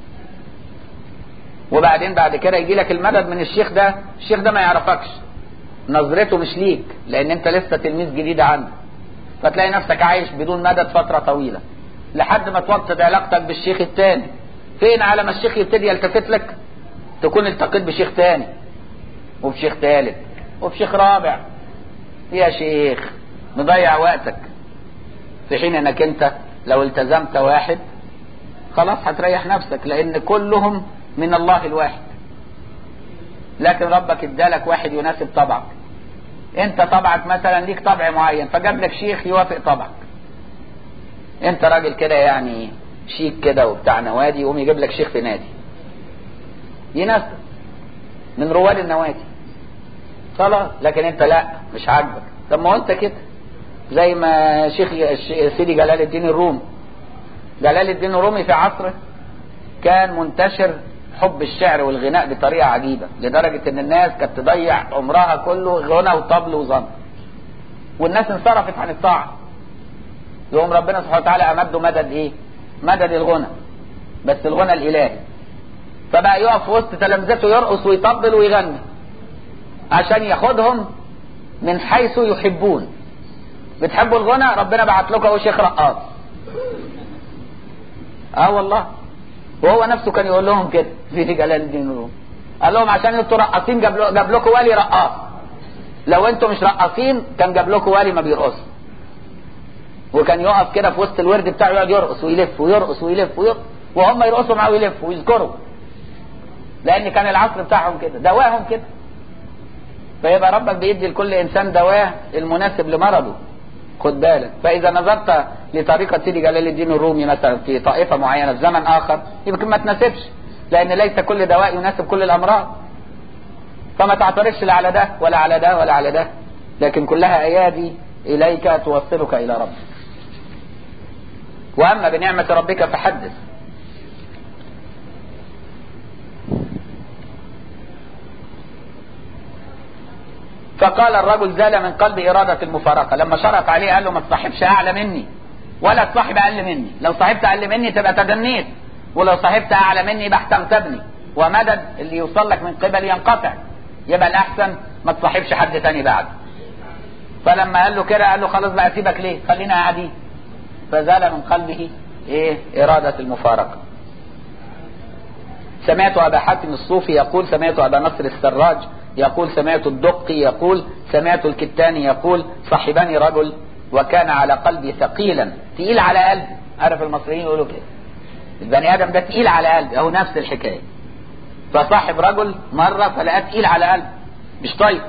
وبعدين بعد كده يجي لك المدد من الشيخ ده الشيخ ده ما يعرفكش نظرته مش ليك لان انت لسه تلميذ جديد عنده فتلاقي نفسك عايش بدون مدد فتره طويله لحد ما توطد علاقتك بالشيخ التاني فين على ما الشيخ يبتدي يلتفت لك تكون التقيت بشيخ تاني وبشيخ تالت وبشيخ رابع يا شيخ مضيع وقتك في حين انك انت لو التزمت واحد خلاص هتريح نفسك لان كلهم من الله الواحد لكن ربك ادالك واحد يناسب طبعك انت طبعك مثلا ليك طبع معين فجاب لك شيخ يوافق طبعك انت راجل كده يعني شيك كده وبتاع نوادي يقوم يجيب لك شيخ في نادي يناسب من رواد النوادي خلاص لكن انت لا مش عاجبك طب ما هو انت كده زي ما شيخ سيدي جلال الدين الرومي جلال الدين الرومي في عصره كان منتشر حب الشعر والغناء بطريقة عجيبة لدرجة ان الناس كانت تضيع عمرها كله غنى وطبل وظن والناس انصرفت عن الطاعة يقوم ربنا سبحانه وتعالى امده مدد ايه مدد الغنى بس الغنى الالهي فبقى يقف في وسط تلامذته يرقص ويطبل ويغني عشان ياخدهم من حيث يحبون بتحبوا الغنى ربنا بعت لكم اهو شيخ رقاص اه والله وهو نفسه كان يقول لهم كده في جلال الدين الرومي قال لهم عشان انتوا رقاصين جاب, جاب لكم والي رقاص لو انتوا مش رقاصين كان جاب لكم والي ما بيرقص وكان يقف كده في وسط الورد بتاعه يقعد يرقص ويلف ويرقص ويلف ويرقص وهم يرقصوا معاه ويلفوا ويذكروا لان كان العصر بتاعهم كده دواهم كده فيبقى ربك بيدي لكل انسان دواه المناسب لمرضه خد بالك فاذا نظرت لطريقه سيدي جلال الدين الرومي مثلا في طائفه معينه في زمن اخر يمكن ما تناسبش لان ليس كل دواء يناسب كل الامراض فما تعترضش لا على ده ولا على ده ولا على ده لكن كلها ايادي اليك توصلك الى ربك واما بنعمه ربك فحدث فقال الرجل زال من قلبي إرادة المفارقة لما شرط عليه قال له ما تصاحبش أعلى مني ولا تصاحب أقل مني لو صاحبت أقل مني تبقى تجنيت ولو صاحبت أعلى مني يبقى تغتبني ومدد اللي يوصل لك من قبل ينقطع يبقى الأحسن ما تصاحبش حد تاني بعد فلما قال له كده قال له خلاص بقى سيبك ليه خلينا قاعدين فزال من قلبه ايه إرادة المفارقة سمعت أبا حاتم الصوفي يقول سمعت أبا نصر السراج يقول سمعت الدقي يقول سمعت الكتاني يقول صاحبني رجل وكان على قلبي ثقيلا تقيل على قلبي عارف المصريين يقولوا كده البني ادم ده تقيل على قلبي اهو نفس الحكايه فصاحب رجل مره فلقاه تقيل على قلبي مش طيب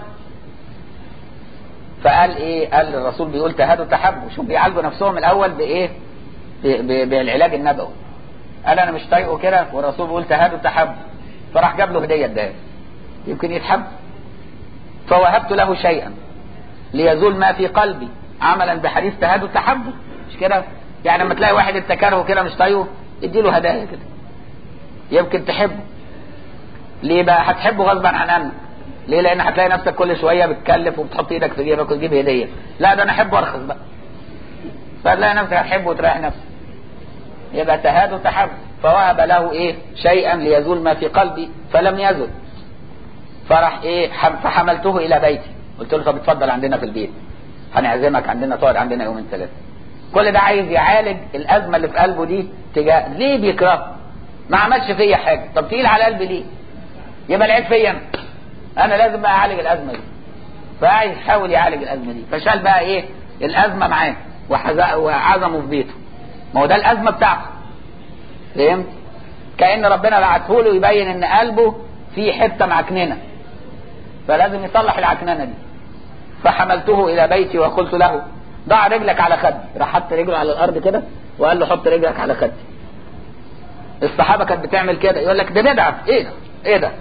فقال ايه قال الرسول بيقول تهادوا تحبوا شوف بيعالجوا نفسهم الاول بايه بالعلاج النبوي قال انا مش طايقه كده والرسول بيقول تهادوا تحبوا فراح جاب له هديه اداها يمكن يتحب فوهبت له شيئا ليزول ما في قلبي عملا بحديث تهادوا تحبوا مش كده يعني لما تلاقي واحد انت كارهه كده مش طايقه اديله هدايا كده يمكن تحبه ليه بقى هتحبه غصبا عن عنك ليه لان هتلاقي نفسك كل شويه بتكلف وبتحط ايدك في جيبك وتجيب هديه لا ده انا احبه ارخص بقى فتلاقي نفسك هتحبه وتريح نفسك يبقى تهاد تحب فوهب له ايه شيئا ليزول ما في قلبي فلم يزل فراح ايه فحملته الى بيتي قلت له طب اتفضل عندنا في البيت هنعزمك عندنا تقعد عندنا يومين ثلاثه كل ده عايز يعالج الازمه اللي في قلبه دي تجاه ليه بيكره ما عملش فيا حاجه طب تقيل على قلبي ليه يبقى العيب فيا انا انا لازم بقى اعالج الازمه دي فعايز يحاول يعالج الازمه دي فشال بقى ايه الازمه معاه وعزمه في بيته ما هو ده الازمه بتاعته فهمت كان ربنا بعته له يبين ان قلبه في حته معكننه فلازم يصلح العكننه دي فحملته الى بيتي وقلت له ضع رجلك على خدي راح حط رجله على الارض كده وقال له حط رجلك على خدي الصحابه كانت بتعمل كده يقول لك ده بدعه ايه ده ايه ده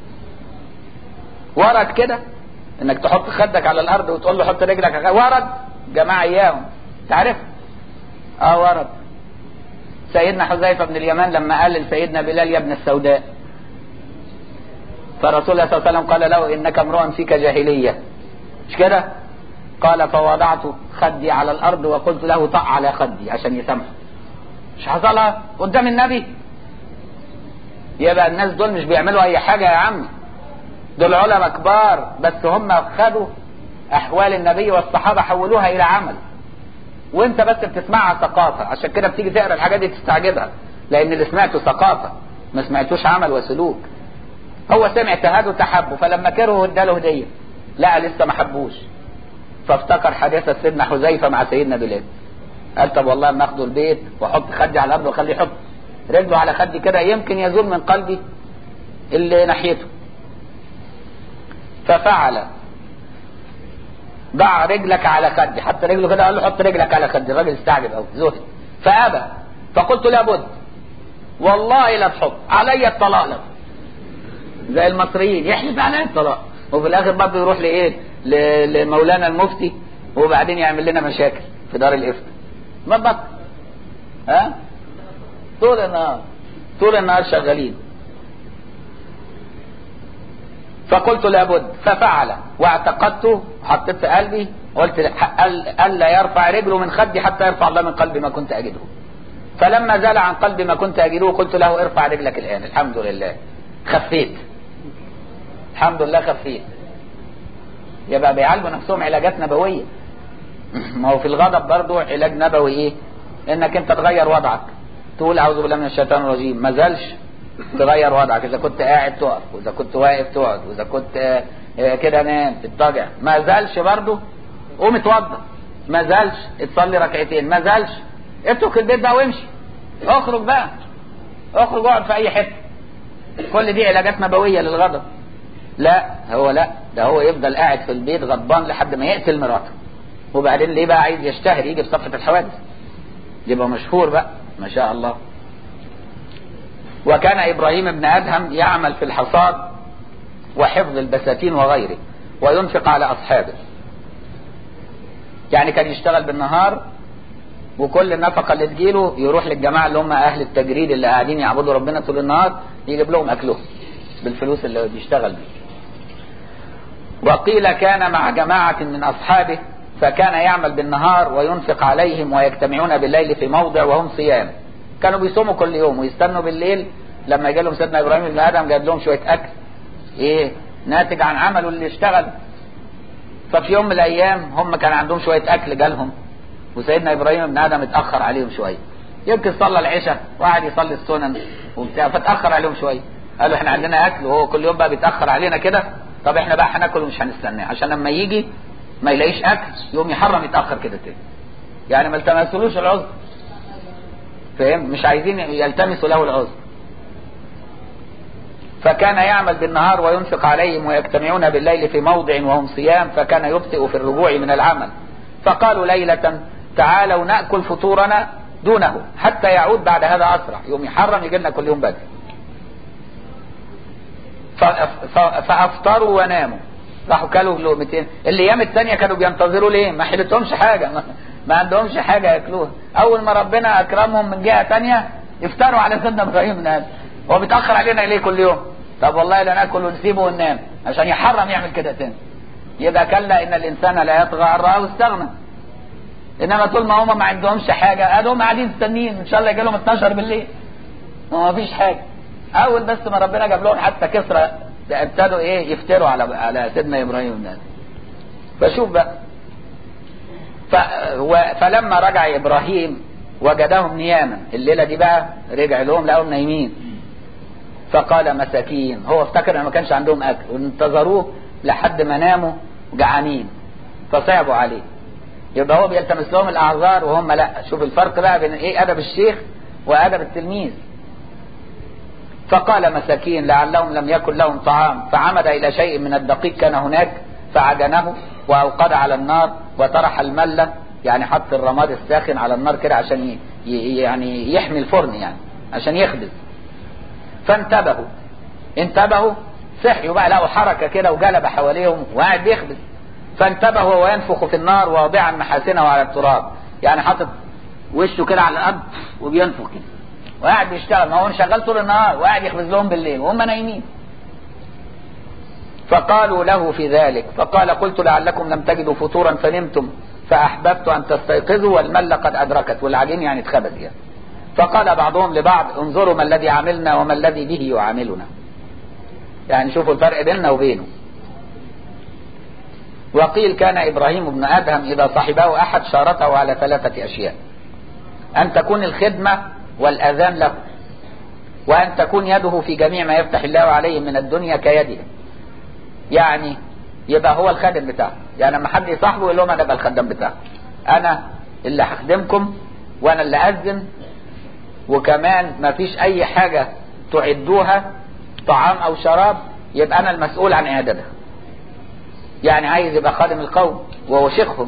ورد كده انك تحط خدك على الارض وتقول له حط رجلك على ورد جماعه اياهم تعرف اه ورد سيدنا حذيفه بن اليمان لما قال لسيدنا بلال يا ابن السوداء فالرسول صلى الله عليه وسلم قال له انك امرؤ فيك جاهليه مش كده قال فوضعت خدي على الارض وقلت له طع على خدي عشان يسامحه مش حصلها قدام النبي يبقى الناس دول مش بيعملوا اي حاجه يا عم دول علماء كبار بس هم خدوا احوال النبي والصحابه حولوها الى عمل وانت بس بتسمعها ثقافه عشان كده بتيجي تقرا الحاجات دي تستعجبها لان اللي سمعته ثقافه ما سمعتوش عمل وسلوك هو سمع تهاد وتحبه فلما كرهه اداله هديه لا لسه ما حبوش فافتكر حادثه سيدنا حذيفه مع سيدنا بلال قال طب والله ما اخده البيت واحط خدي على الارض واخليه يحط رجله على خدي كده يمكن يزول من قلبي اللي ناحيته ففعل ضع رجلك على خدي حط رجله كده قال له حط رجلك على خدي الراجل استعجب قوي زهد فابى فقلت لابد والله لا تحط علي الطلاق له زي المصريين يحلف علي الطلاق وفي الاخر برضه يروح لايه لمولانا المفتي وبعدين يعمل لنا مشاكل في دار الافتاء ما بطل ها طول النهار طول النهار شغالين فقلت لابد ففعل واعتقدته حطيت في قلبي قلت الا يرفع رجله من خدي حتى يرفع الله من قلبي ما كنت اجده فلما زال عن قلبي ما كنت اجده قلت له ارفع رجلك الان الحمد لله خفيت الحمد لله خفيت يبقى بيعالجوا نفسهم علاجات نبويه ما هو في الغضب برضه علاج نبوي ايه انك انت تغير وضعك تقول اعوذ بالله من الشيطان الرجيم ما زالش تغير وضعك اذا كنت قاعد تقف واذا كنت واقف تقعد واذا كنت كده نام تضطجع ما زالش برضه قوم اتوضى ما زالش تصلي ركعتين ما زالش اترك البيت بقى وامشي اخرج بقى اخرج اقعد في اي حته كل دي علاجات نبويه للغضب لا هو لا ده هو يفضل قاعد في البيت غضبان لحد ما يقتل مراته وبعدين ليه بقى عايز يشتهر يجي في صفحه الحوادث يبقى مشهور بقى ما شاء الله وكان ابراهيم بن ادهم يعمل في الحصاد وحفظ البساتين وغيره وينفق على اصحابه يعني كان يشتغل بالنهار وكل النفقة اللي تجيله يروح للجماعة اللي هم أهل التجريد اللي قاعدين يعبدوا ربنا طول النهار يجيب لهم أكلهم بالفلوس اللي بيشتغل بيه وقيل كان مع جماعة من أصحابه فكان يعمل بالنهار وينفق عليهم ويجتمعون بالليل في موضع وهم صيام كانوا بيصوموا كل يوم ويستنوا بالليل لما يجي لهم سيدنا ابراهيم بن ادم جاب لهم شويه اكل ايه ناتج عن عمله اللي اشتغل ففي يوم من الايام هم كان عندهم شويه اكل جالهم وسيدنا ابراهيم بن ادم اتاخر عليهم شويه يمكن صلى العشاء وقعد يصلي السنن وبتاع فاتاخر عليهم شويه قالوا احنا عندنا اكل وهو كل يوم بقى بيتاخر علينا كده طب احنا بقى هناكل ومش هنستناه عشان لما يجي ما يلاقيش اكل يقوم يحرم يتاخر كده تاني يعني ما التمسلوش العذر فاهم مش عايزين يلتمسوا له العذر فكان يعمل بالنهار وينفق عليهم ويجتمعون بالليل في موضع وهم صيام فكان يبطئ في الرجوع من العمل فقالوا ليلة تعالوا نأكل فطورنا دونه حتى يعود بعد هذا أسرع يوم يحرم يجي لنا كل يوم بدري فأفطروا وناموا راحوا كلوا لقمتين الايام الثانيه كانوا بينتظروا ليه ما حلتهمش حاجه ما, ما عندهمش حاجه ياكلوها اول ما ربنا اكرمهم من جهه ثانيه افطروا على سيدنا ابراهيم بن ادم هو بيتاخر علينا ليه كل يوم طب والله لا ناكل ونسيبه وننام عشان يحرم يعمل كده تاني يبقى كلا ان الانسان لا يطغى ان راه استغنى انما طول ما هم ما عندهمش حاجه ادهم قاعدين مستنيين ان شاء الله يجي لهم 12 بالليل ما فيش حاجه اول بس ما ربنا جاب لهم حتى كسرى ابتدوا ايه يفتروا على على سيدنا ابراهيم الناس فشوف بقى ف و فلما رجع ابراهيم وجدهم نياما الليله دي بقى رجع لهم لقوهم نايمين فقال مساكين هو افتكر ان ما كانش عندهم اكل وانتظروه لحد ما ناموا جعانين فصعبوا عليه يبقى هو بيلتمس لهم الاعذار وهم لا شوف الفرق بقى بين ايه ادب الشيخ وادب التلميذ فقال مساكين لعلهم لم يكن لهم طعام فعمد إلى شيء من الدقيق كان هناك فعجنه وأوقد على النار وطرح الملة يعني حط الرماد الساخن على النار كده عشان يعني يحمي الفرن يعني عشان يخبز فانتبهوا انتبهوا صحيوا بقى لقوا حركة كده وجلب حواليهم وقاعد بيخبز فانتبهوا وينفخ في النار واضعا محاسنه على التراب يعني حاطط وشه كده على الارض وبينفخ كده وقاعد بيشتغل ما هو شغال طول النهار وقاعد يخبز لهم بالليل وهم نايمين فقالوا له في ذلك فقال قلت لعلكم لم تجدوا فطورا فنمتم فأحببت أن تستيقظوا والمل قد أدركت والعجين يعني اتخبز يعني فقال بعضهم لبعض انظروا ما الذي عملنا وما الذي به يعاملنا يعني شوفوا الفرق بيننا وبينه وقيل كان إبراهيم بن أدهم إذا صاحبه أحد شارته على ثلاثة أشياء أن تكون الخدمة والأذان له وأن تكون يده في جميع ما يفتح الله عليه من الدنيا كيده يعني يبقى هو الخادم بتاعه يعني لما حد يصاحبه يقول لهم انا ابقى الخدام بتاعه انا اللي هخدمكم وانا اللي اذن وكمان ما فيش اي حاجة تعدوها طعام او شراب يبقى انا المسؤول عن اعدادها يعني عايز يبقى خادم القوم وهو شيخهم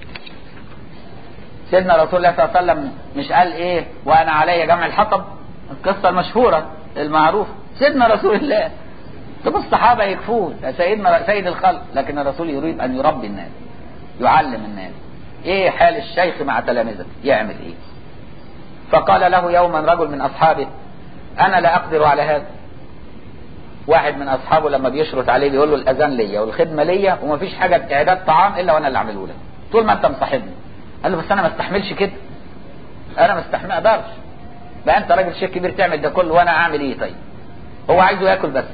سيدنا رسول الله صلى الله عليه وسلم مش قال ايه وانا علي جمع الحطب القصة المشهورة المعروفة سيدنا رسول الله طب الصحابة يكفون سيدنا سيد الخلق لكن الرسول يريد ان يربي الناس يعلم الناس ايه حال الشيخ مع تلامذته يعمل ايه فقال له يوما رجل من اصحابه انا لا اقدر على هذا واحد من اصحابه لما بيشرط عليه بيقول له الاذان ليا والخدمه ليا ومفيش حاجه اعداد طعام الا وانا اللي اعمله لك طول ما انت مصاحبني قال له بس انا ما استحملش كده انا ما استحمل اقدرش بقى انت راجل شيخ كبير تعمل ده كله وانا اعمل ايه طيب هو عايزه ياكل بس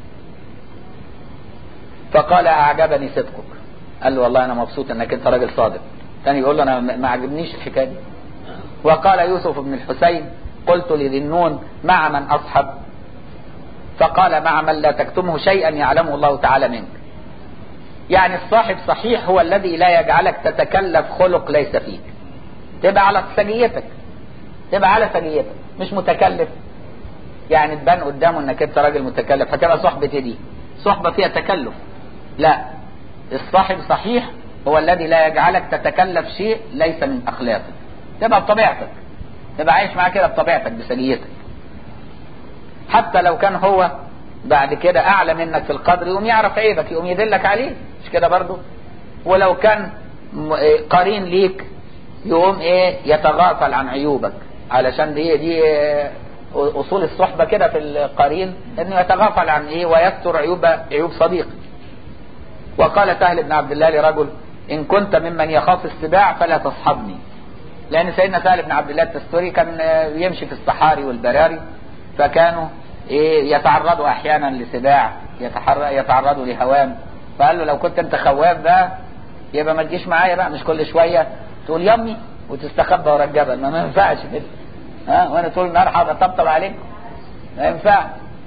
فقال اعجبني صدقك قال له والله انا مبسوط انك انت راجل صادق تاني يقول له انا ما عجبنيش الحكايه دي وقال يوسف بن الحسين قلت لذي النون مع من اصحب فقال مع من لا تكتمه شيئا يعلمه الله تعالى منك يعني الصاحب صحيح هو الذي لا يجعلك تتكلف خلق ليس فيك تبقى على سجيتك تبقى على سجيتك مش متكلف يعني تبان قدامه انك انت راجل متكلف هتبقى صحبتي دي صحبة فيها تكلف لا الصاحب صحيح هو الذي لا يجعلك تتكلف شيء ليس من اخلاقك تبقى بطبيعتك تبقى عايش معاه كده بطبيعتك بسجيتك حتى لو كان هو بعد كده اعلى منك في القدر يقوم يعرف عيبك يقوم يدلك عليه مش كده برضو ولو كان قرين ليك يقوم ايه يتغافل عن عيوبك علشان دي دي اصول الصحبه كده في القرين انه يتغافل عن ايه ويستر عيوب عيوب صديقه وقال سهل بن عبد الله لرجل ان كنت ممن يخاف السباع فلا تصحبني لان سيدنا سهل بن عبد الله التستوري كان يمشي في الصحاري والبراري فكانوا يتعرضوا احيانا لسباع يتعرضوا لهوام فقال له لو كنت انت خواف بقى يبقى ما تجيش معايا بقى مش كل شويه تقول يمي وتستخبى ورا الجبل ما, ما ينفعش كده ها وانا طول النهار هقعد اطبطب عليك ما ينفعش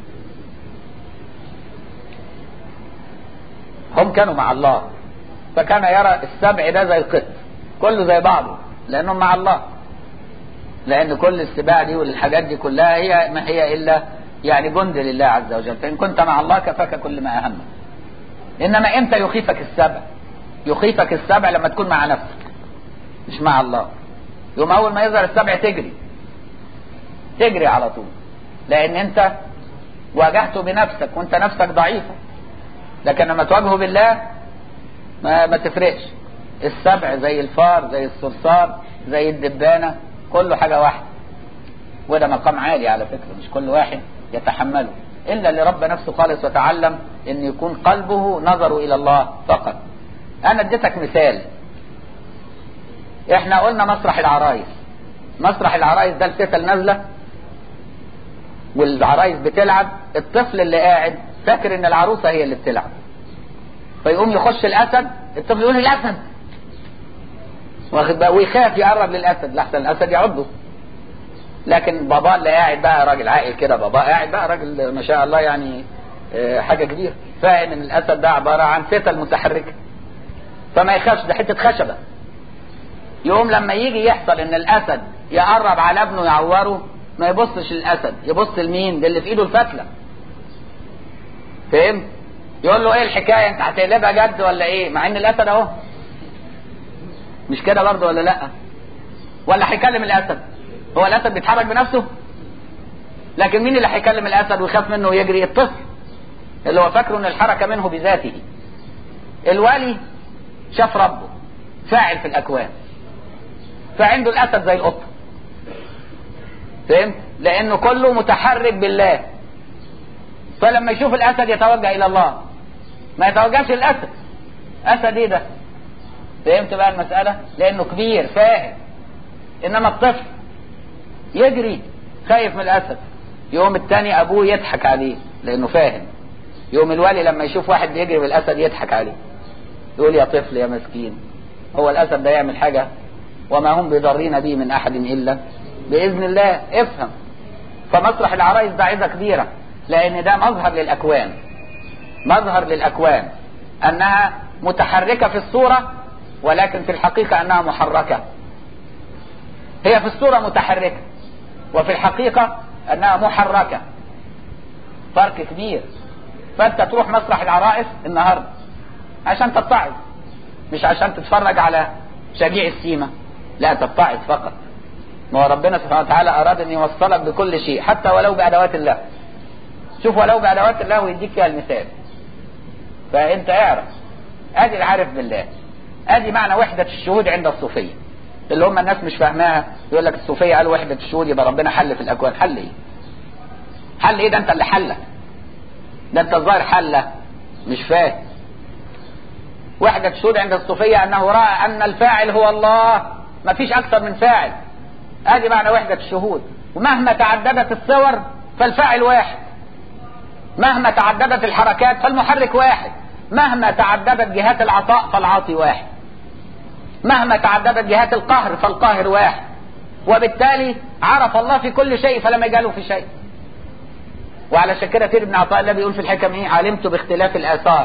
هم كانوا مع الله فكان يرى السبع ده زي القط كله زي بعضه لانهم مع الله لان كل السباع دي والحاجات دي كلها هي ما هي الا يعني جند لله عز وجل فان كنت مع الله كفاك كل ما اهمك انما امتى يخيفك السبع يخيفك السبع لما تكون مع نفسك مش مع الله يوم اول ما يظهر السبع تجري تجري على طول لان انت واجهته بنفسك وانت نفسك ضعيفة لكن لما تواجهه بالله ما, ما تفرقش السبع زي الفار زي الصرصار زي الدبانة كله حاجة واحدة وده مقام عالي على فكرة مش كل واحد يتحمله إلا اللي رب نفسه خالص وتعلم أن يكون قلبه نظره إلى الله فقط أنا اديتك مثال احنا قلنا مسرح العرايس مسرح العرايس ده الفتل نازلة والعرايس بتلعب الطفل اللي قاعد فاكر ان العروسة هي اللي بتلعب فيقوم يخش الاسد الطفل يقول الاسد واخد بقى ويخاف يقرب للاسد لحسن الاسد يعضه لكن بابا اللي قاعد بقى راجل عاقل كده بابا قاعد بقى راجل ما شاء الله يعني حاجة كبيرة فاهم ان الاسد ده عبارة عن فتل متحركة فما يخافش ده حتة خشبة يقوم لما يجي يحصل ان الاسد يقرب على ابنه يعوره ما يبصش للاسد يبص لمين للي في ايده الفتلة فهم يقول له ايه الحكاية انت هتقلبها جد ولا ايه مع ان الاسد اهو مش كده برضه ولا لا ولا هيكلم الاسد هو الاسد بيتحرك بنفسه لكن مين اللي هيكلم الاسد ويخاف منه ويجري الطفل اللي هو فاكره ان الحركة منه بذاته الوالي شاف ربه فاعل في الاكوان فعنده الاسد زي القطه فهمت لانه كله متحرك بالله فلما يشوف الاسد يتوجه الى الله ما يتوجهش للاسد اسد ايه ده فهمت بقى المسألة لانه كبير فاهم انما الطفل يجري خايف من الاسد يوم التاني ابوه يضحك عليه لانه فاهم يوم الوالي لما يشوف واحد بيجري بالاسد يضحك عليه يقول يا طفل يا مسكين هو الاسد ده يعمل حاجة وما هم بضارين به من احد الا باذن الله افهم فمسرح العرايس ده عزة كبيرة لان ده مظهر للاكوان مظهر للاكوان انها متحركة في الصورة ولكن في الحقيقة انها محركة هي في الصورة متحركة وفي الحقيقة انها محركة فرق كبير فانت تروح مسرح العرائس النهاردة عشان تتعظ مش عشان تتفرج على شجيع السيمة لا تتعظ فقط ما هو ربنا سبحانه وتعالى اراد ان يوصلك بكل شيء حتى ولو بادوات الله شوف ولو بادوات الله ويديك فيها المثال فانت اعرف ادي العارف بالله ادي معنى وحدة الشهود عند الصوفية اللي هم الناس مش فاهماها يقول لك الصوفية قالوا وحدة الشهود يبقى ربنا حل في الاكوان حل ايه حل ايه ده انت اللي حلك ده انت الظاهر حله مش فاهم وحدة الشهود عند الصوفية انه رأى ان الفاعل هو الله ما فيش اكثر من فاعل ادي معنى وحدة الشهود ومهما تعددت الصور فالفاعل واحد مهما تعددت الحركات فالمحرك واحد مهما تعددت جهات العطاء فالعاطي واحد مهما تعددت جهات القهر فالقاهر واحد وبالتالي عرف الله في كل شيء فلم يجعله في شيء وعلى كده سيد ابن عطاء الله بيقول في الحكم ايه علمت باختلاف الاثار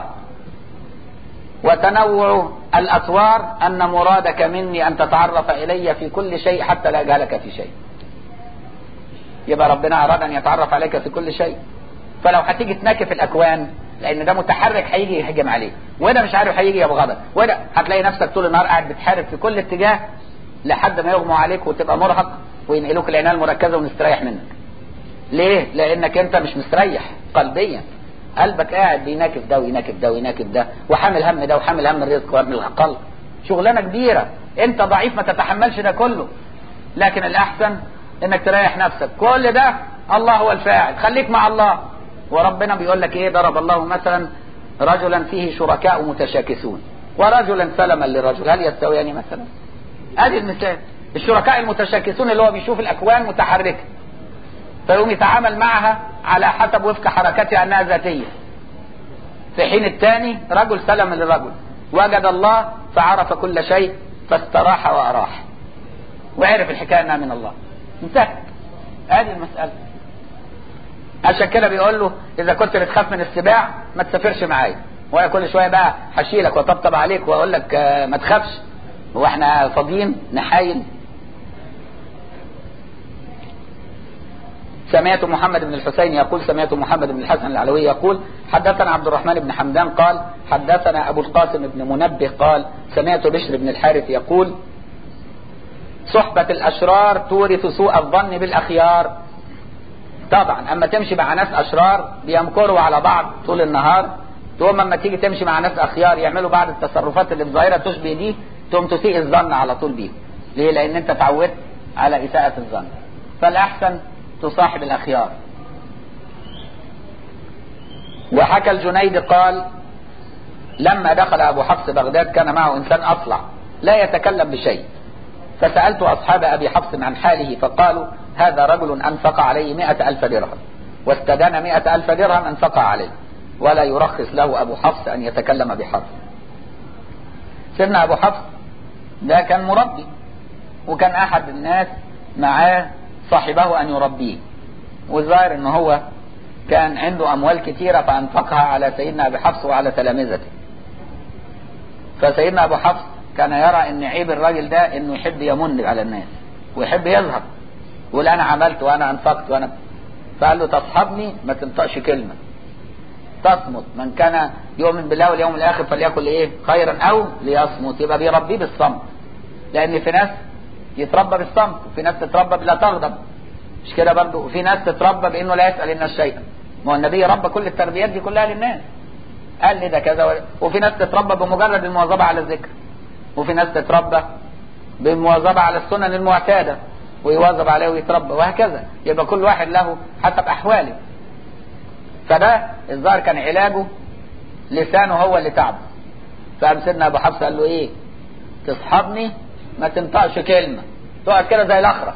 وتنوع الاطوار ان مرادك مني ان تتعرف الي في كل شيء حتى لا اجهلك في شيء يبقى ربنا اراد ان يتعرف عليك في كل شيء فلو هتيجي تناكف الاكوان لان ده متحرك هيجي يهجم عليك وده مش عارف هيجي يبغضك وده هتلاقي نفسك طول النهار قاعد بتحارب في كل اتجاه لحد ما يغموا عليك وتبقى مرهق وينقلوك العنايه المركزه ونستريح منك ليه لانك انت مش مستريح قلبيا قلبك قاعد بيناكف ده ويناكف ده ويناكف ده وحامل هم ده وحامل هم الرزق وهم القلب شغلانه كبيره انت ضعيف ما تتحملش ده كله لكن الاحسن انك تريح نفسك كل ده الله هو الفاعل خليك مع الله وربنا بيقول لك ايه ضرب الله مثلا رجلا فيه شركاء متشاكسون ورجلا سلما لرجل هل يستويان مثلا ادي المثال الشركاء المتشاكسون اللي هو بيشوف الاكوان متحركه فيقوم يتعامل معها على حسب وفق حركتها انها ذاتيه في حين الثاني رجل سلم لرجل وجد الله فعرف كل شيء فاستراح واراح وعرف الحكايه انها من الله انتهت ادي المساله عشان كده بيقول له اذا كنت بتخاف من السباع ما تسافرش معايا وانا كل شويه بقى هشيلك واطبطب عليك واقول لك آه، ما تخافش هو احنا فاضيين نحايل سمعت محمد بن الحسين يقول سمعت محمد بن الحسن العلوي يقول حدثنا عبد الرحمن بن حمدان قال حدثنا ابو القاسم بن منبه قال سمعت بشر بن الحارث يقول صحبة الاشرار تورث سوء الظن بالاخيار طبعا اما تمشي مع ناس اشرار بيمكروا على بعض طول النهار تقوم اما تيجي تمشي مع ناس اخيار يعملوا بعض التصرفات اللي بظاهرها تشبه دي تقوم تسيء الظن على طول بيهم ليه لان انت اتعودت على اساءة الظن فالاحسن تصاحب الاخيار وحكى الجنيد قال لما دخل ابو حفص بغداد كان معه انسان اصلع لا يتكلم بشيء فسألت أصحاب أبي حفص عن حاله فقالوا هذا رجل أنفق عليه مئة ألف درهم واستدان مئة ألف درهم أنفق عليه ولا يرخص له أبو حفص أن يتكلم بحرف سيدنا أبو حفص ده كان مربي وكان أحد الناس معاه صاحبه أن يربيه والظاهر أنه هو كان عنده أموال كثيرة فأنفقها على سيدنا أبي حفص وعلى تلامذته فسيدنا أبو حفص كان يرى ان عيب الراجل ده انه يحب يمن على الناس ويحب يظهر يقول انا عملت وانا انفقت وانا فقال له تصحبني ما تنطقش كلمه تصمت من كان يؤمن بالله واليوم الاخر فليقل ايه خيرا او ليصمت يبقى بيربيه بالصمت لان في ناس يتربى بالصمت وفي ناس تتربى بلا تغضب مش كده برضه وفي ناس تتربى بانه لا يسال الناس شيئا ما هو النبي ربى كل التربيات دي كلها للناس قال لي ده كذا و... وفي ناس تتربى بمجرد المواظبه على الذكر وفي ناس تتربى بالمواظبة على السنن المعتادة ويواظب عليه ويتربى وهكذا يبقى كل واحد له حسب أحواله فده الظاهر كان علاجه لسانه هو اللي تعبه فقام سيدنا أبو حفص قال له إيه تصحبني ما تنطقش كلمة تقعد كده زي الأخرس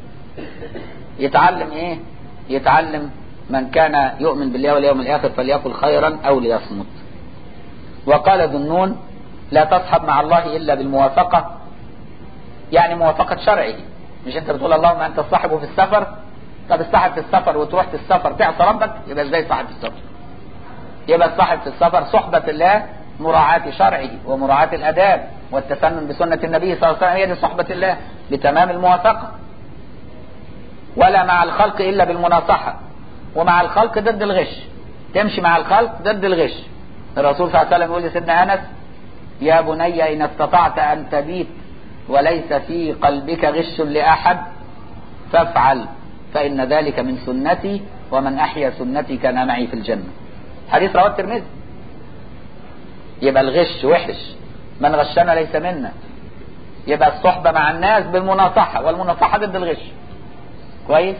يتعلم إيه يتعلم من كان يؤمن بالله واليوم الآخر فليقل خيرا أو ليصمت وقال ذنون لا تصحب مع الله إلا بالموافقة يعني موافقة شرعه مش انت بتقول اللهم انت الصاحب في السفر طب الصاحب في السفر وتروح في السفر تعصى ربك يبقى ازاي صاحب في السفر يبقى الصاحب في السفر صحبة الله مراعاة شرعه ومراعاة الأداب والتسنن بسنة النبي صلى الله عليه وسلم هي دي صحبة الله بتمام الموافقة ولا مع الخلق إلا بالمناصحة ومع الخلق ضد الغش تمشي مع الخلق ضد الغش الرسول صلى الله عليه وسلم يقول لسيدنا أنس يا بني إن استطعت أن تبيت وليس في قلبك غش لأحد فافعل فإن ذلك من سنتي ومن أحيا سنتي كان معي في الجنة حديث رواه الترمذي يبقى الغش وحش من غشنا ليس منا يبقى الصحبة مع الناس بالمناصحة والمناصحة ضد الغش كويس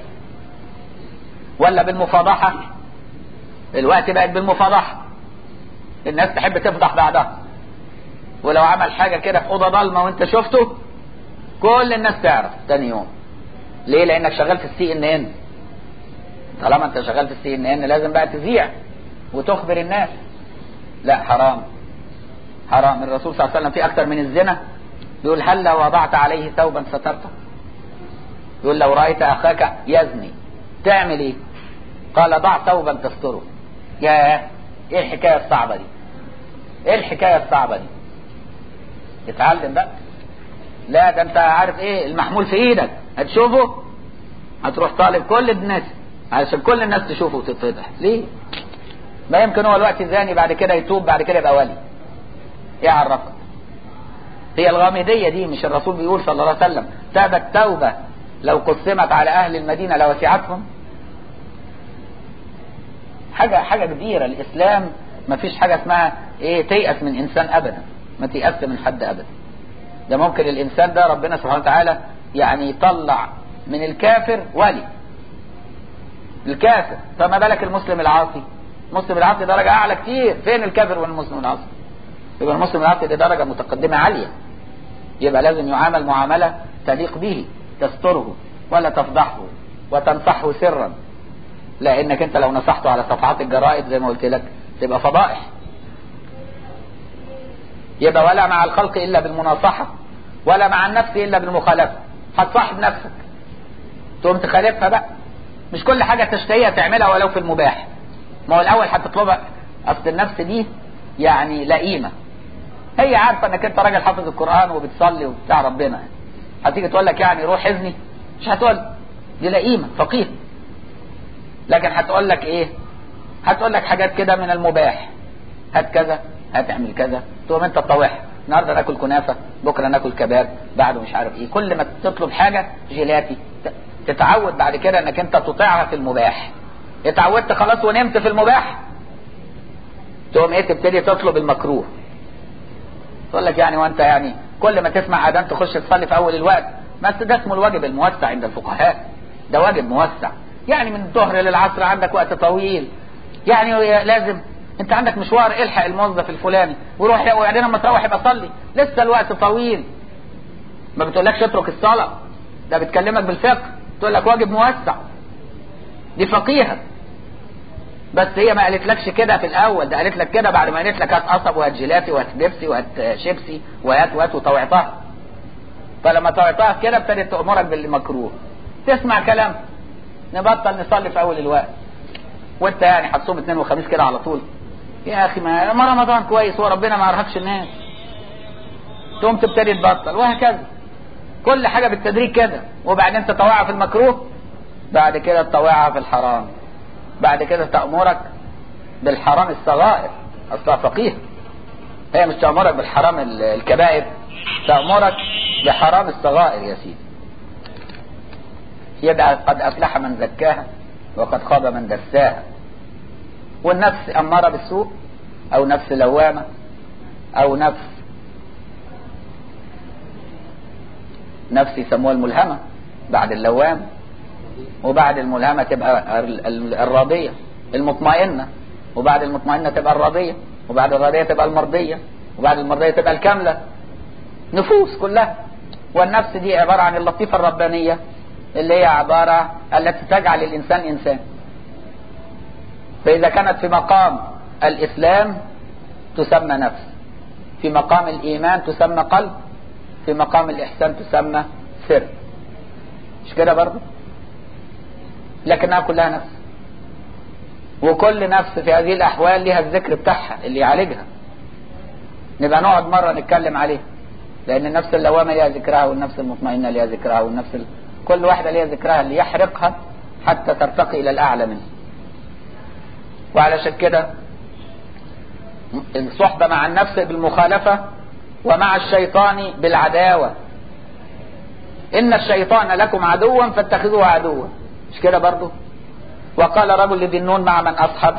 ولا بالمفاضحة الوقت بقت بالمفاضحة الناس تحب تفضح بعضها ولو عمل حاجة كده في أوضة ضلمة وانت شفته كل الناس تعرف تاني يوم ليه لانك شغال في السي ان ان طالما انت شغال في السي ان ان لازم بقى تذيع وتخبر الناس لا حرام حرام الرسول صلى الله عليه وسلم في اكثر من الزنا يقول هل لو وضعت عليه ثوبا سترته يقول لو رأيت اخاك يزني تعمل ايه قال ضع ثوبا تستره يا ايه الحكاية الصعبة دي ايه الحكاية الصعبة دي اتعلم بقى لا ده انت عارف ايه المحمول في ايدك هتشوفه هتروح طالب كل الناس علشان كل الناس تشوفه وتتفضح ليه ما يمكن هو الوقت زاني بعد كده يتوب بعد كده يبقى ولي ايه عرفك هي الغامدية دي مش الرسول بيقول صلى الله عليه وسلم تابت توبة لو قسمت على اهل المدينة لوسعتهم حاجة حاجة كبيرة الاسلام ما فيش حاجة اسمها ايه تيأس من انسان ابدا ما تيأس من حد ابدا ده ممكن الانسان ده ربنا سبحانه وتعالى يعني يطلع من الكافر ولي الكافر فما بالك المسلم العاصي المسلم العاصي درجة أعلى كتير فين الكافر والمسلم العاصي يبقى المسلم العاصي دي درجة متقدمة عالية يبقى لازم يعامل معاملة تليق به تستره ولا تفضحه وتنصحه سرا لانك انت لو نصحته على صفحات الجرائد زي ما قلت لك تبقى فضائح يبقى ولا مع الخلق الا بالمناصحة ولا مع النفس الا بالمخالفة هتصاحب نفسك تقوم تخالفها بقى مش كل حاجة تشتهيها تعملها ولو في المباح ما هو الاول هتطلبها اصل النفس دي يعني لئيمة هي عارفة انك انت راجل حافظ القرآن وبتصلي وبتاع ربنا هتيجي تقول لك يعني روح اذني مش هتقول دي لئيمة فقيه لكن هتقول لك ايه هتقول لك حاجات كده من المباح هات كذا هتعمل كذا تقوم انت تطوعها النهارده ناكل كنافه بكره ناكل كباب بعده مش عارف ايه كل ما تطلب حاجه جيلاتي تتعود بعد كده انك انت تطيعها في المباح اتعودت خلاص ونمت في المباح تقوم ايه تبتدي تطلب المكروه تقول لك يعني وانت يعني كل ما تسمع اذان تخش تصلي في اول الوقت بس ده اسمه الواجب الموسع عند الفقهاء ده واجب موسع يعني من الظهر للعصر عندك وقت طويل يعني لازم انت عندك مشوار الحق الموظف الفلاني وروح وبعدين لما تروح يبقى صلي لسه الوقت طويل ما بتقولكش اترك الصلاه ده بتكلمك بالفقه تقول لك واجب موسع دي فقيهه بس هي ما قالتلكش كده في الاول ده قالت لك كده بعد ما قالت لك هات قصب وهات جيلاتي وهات بيبسي وهات شيبسي وهات وهات وطوعتها فلما طوعتها كده ابتدت تامرك بالمكروه تسمع كلام نبطل نصلي في اول الوقت وانت يعني هتصوم اثنين وخميس كده على طول يا اخي ما, ما رمضان كويس وربنا ما ارهقش الناس تقوم تبتدي تبطل وهكذا كل حاجه بالتدريج كده وبعدين تطوعها في المكروه بعد كده تطوعها في الحرام بعد كده تأمرك بالحرام الصغائر أصلها فقيه هي مش تأمرك بالحرام الكبائر تأمرك بحرام الصغائر يا سيدي يبقى قد أفلح من زكاها وقد خاب من دساها والنفس أمارة بالسوء أو نفس لوامة أو نفس نفس يسموها الملهمة بعد اللوام وبعد الملهمة تبقى الراضية المطمئنة وبعد المطمئنة تبقى الراضية وبعد الراضية تبقى المرضية وبعد المرضية تبقى الكاملة نفوس كلها والنفس دي عبارة عن اللطيفة الربانية اللي هي عبارة التي تجعل الإنسان إنسان فإذا كانت في مقام الإسلام تسمى نفس في مقام الإيمان تسمى قلب في مقام الإحسان تسمى سر مش كده برضه لكنها كلها نفس وكل نفس في هذه الأحوال لها الذكر بتاعها اللي يعالجها نبقى نقعد مرة نتكلم عليها لأن النفس اللوامة ليها ذكرها والنفس المطمئنة ليها ذكرها والنفس ال... كل واحدة ليها ذكرها اللي يحرقها حتى ترتقي إلى الأعلى منه وعلشان كده الصحبة مع النفس بالمخالفة ومع الشيطان بالعداوة إن الشيطان لكم عدوا فاتخذوه عدوا مش كده برضو وقال رجل لذي النون مع من أصحب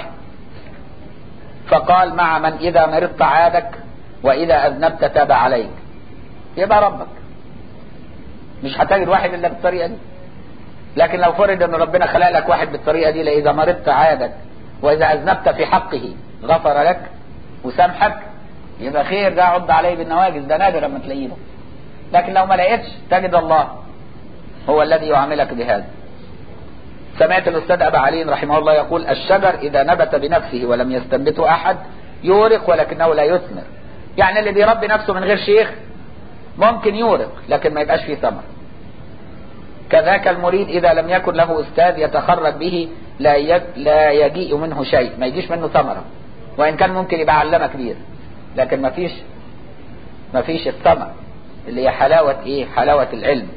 فقال مع من إذا مرضت عادك وإذا أذنبت تاب عليك يبقى ربك مش هتجد واحد إلا بالطريقة دي لكن لو فرض أن ربنا خلق لك واحد بالطريقة دي لإذا مرضت عادك وإذا أذنبت في حقه غفر لك وسامحك يبقى خير ده عض عليه بالنواجذ ده نادر لما تلاقيه لكن لو ما لقيتش تجد الله هو الذي يعاملك بهذا سمعت الأستاذ أبا علي رحمه الله يقول الشجر إذا نبت بنفسه ولم يستنبته أحد يورق ولكنه لا يثمر يعني اللي بيربي نفسه من غير شيخ ممكن يورق لكن ما يبقاش فيه ثمر كذاك المريد إذا لم يكن له أستاذ يتخرج به لا لا يجيء منه شيء ما يجيش منه ثمرة وإن كان ممكن يبقى علامة كبير لكن ما فيش ما فيش الثمر اللي هي حلاوة إيه حلاوة العلم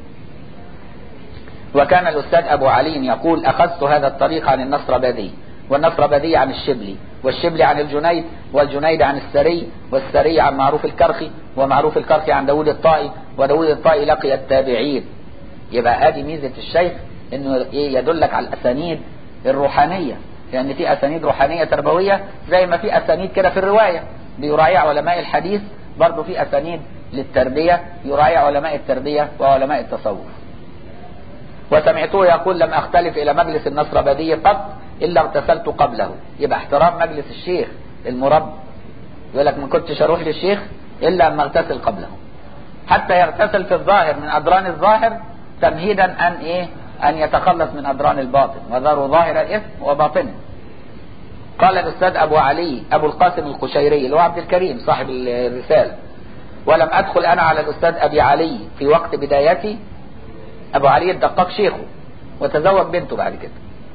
وكان الأستاذ أبو علي يقول أخذت هذا الطريق عن النصربادي والنصربادي عن الشبلي والشبلي عن الجنيد والجنيد عن السري والسري عن معروف الكرخي ومعروف الكرخي عن داود الطائي وداود الطائي لقي التابعين يبقى ادي ميزة الشيخ انه ايه يدلك على الاسانيد الروحانية لان يعني في اسانيد روحانية تربوية زي ما في اسانيد كده في الرواية بيراعي علماء الحديث برضه في اسانيد للتربية يراعي علماء التربية وعلماء التصوف وسمعته يقول لم أختلف إلى مجلس النصربادي قط إلا اغتسلت قبله يبقى احترام مجلس الشيخ المربي يقول لك ما كنتش أروح للشيخ إلا أما اغتسل قبله حتى يغتسل في الظاهر من أدران الظاهر تمهيدا أن إيه أن يتخلص من أدران الباطن وذروا ظاهر الإثم وباطنه قال الأستاذ أبو علي أبو القاسم القشيري اللي هو عبد الكريم صاحب الرسالة ولم أدخل أنا على الأستاذ أبي علي في وقت بدايتي أبو علي الدقاق شيخه وتزوج بنته بعد كده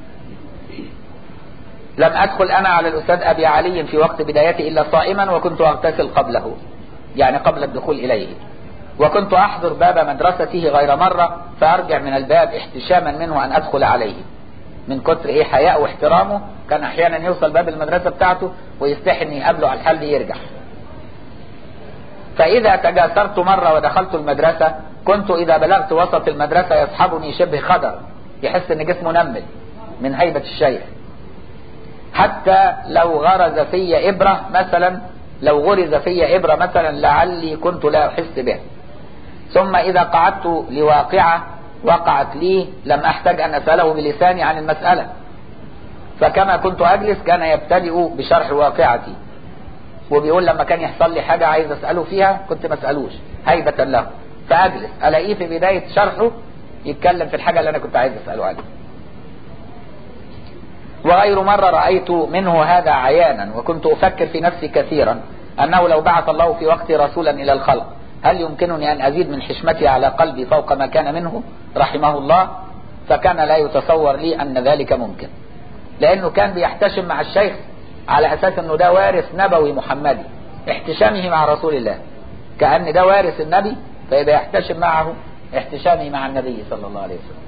لم أدخل أنا على الأستاذ أبي علي في وقت بدايتي إلا صائما وكنت أغتسل قبله يعني قبل الدخول إليه وكنت أحضر باب مدرسته غير مرة فأرجع من الباب احتشاما منه أن أدخل عليه من كتر إيه حياء واحترامه كان أحيانا يوصل باب المدرسة بتاعته ويستحي أن يقابله على الحل يرجع فإذا تجاسرت مرة ودخلت المدرسة كنت إذا بلغت وسط المدرسة يصحبني شبه خضر يحس أن جسمه نمل من هيبة الشيخ حتى لو غرز في إبرة مثلا لو غرز في إبرة مثلا لعلي كنت لا أحس به ثم إذا قعدت لواقعة وقعت لي لم أحتاج أن أسأله بلساني عن المسألة فكما كنت أجلس كان يبتدئ بشرح واقعتي وبيقول لما كان يحصل لي حاجة عايز أسأله فيها كنت ما أسألوش هيبة له فأجلس ألاقيه في بداية شرحه يتكلم في الحاجة اللي أنا كنت عايز أسأله عنها وغير مرة رأيت منه هذا عيانا وكنت أفكر في نفسي كثيرا أنه لو بعث الله في وقت رسولا إلى الخلق هل يمكنني أن أزيد من حشمتي على قلبي فوق ما كان منه رحمه الله فكان لا يتصور لي أن ذلك ممكن لأنه كان بيحتشم مع الشيخ على أساس أنه ده وارث نبوي محمدي احتشامه مع رسول الله كأن ده وارث النبي فيبقى يحتشم معه احتشامه مع النبي صلى الله عليه وسلم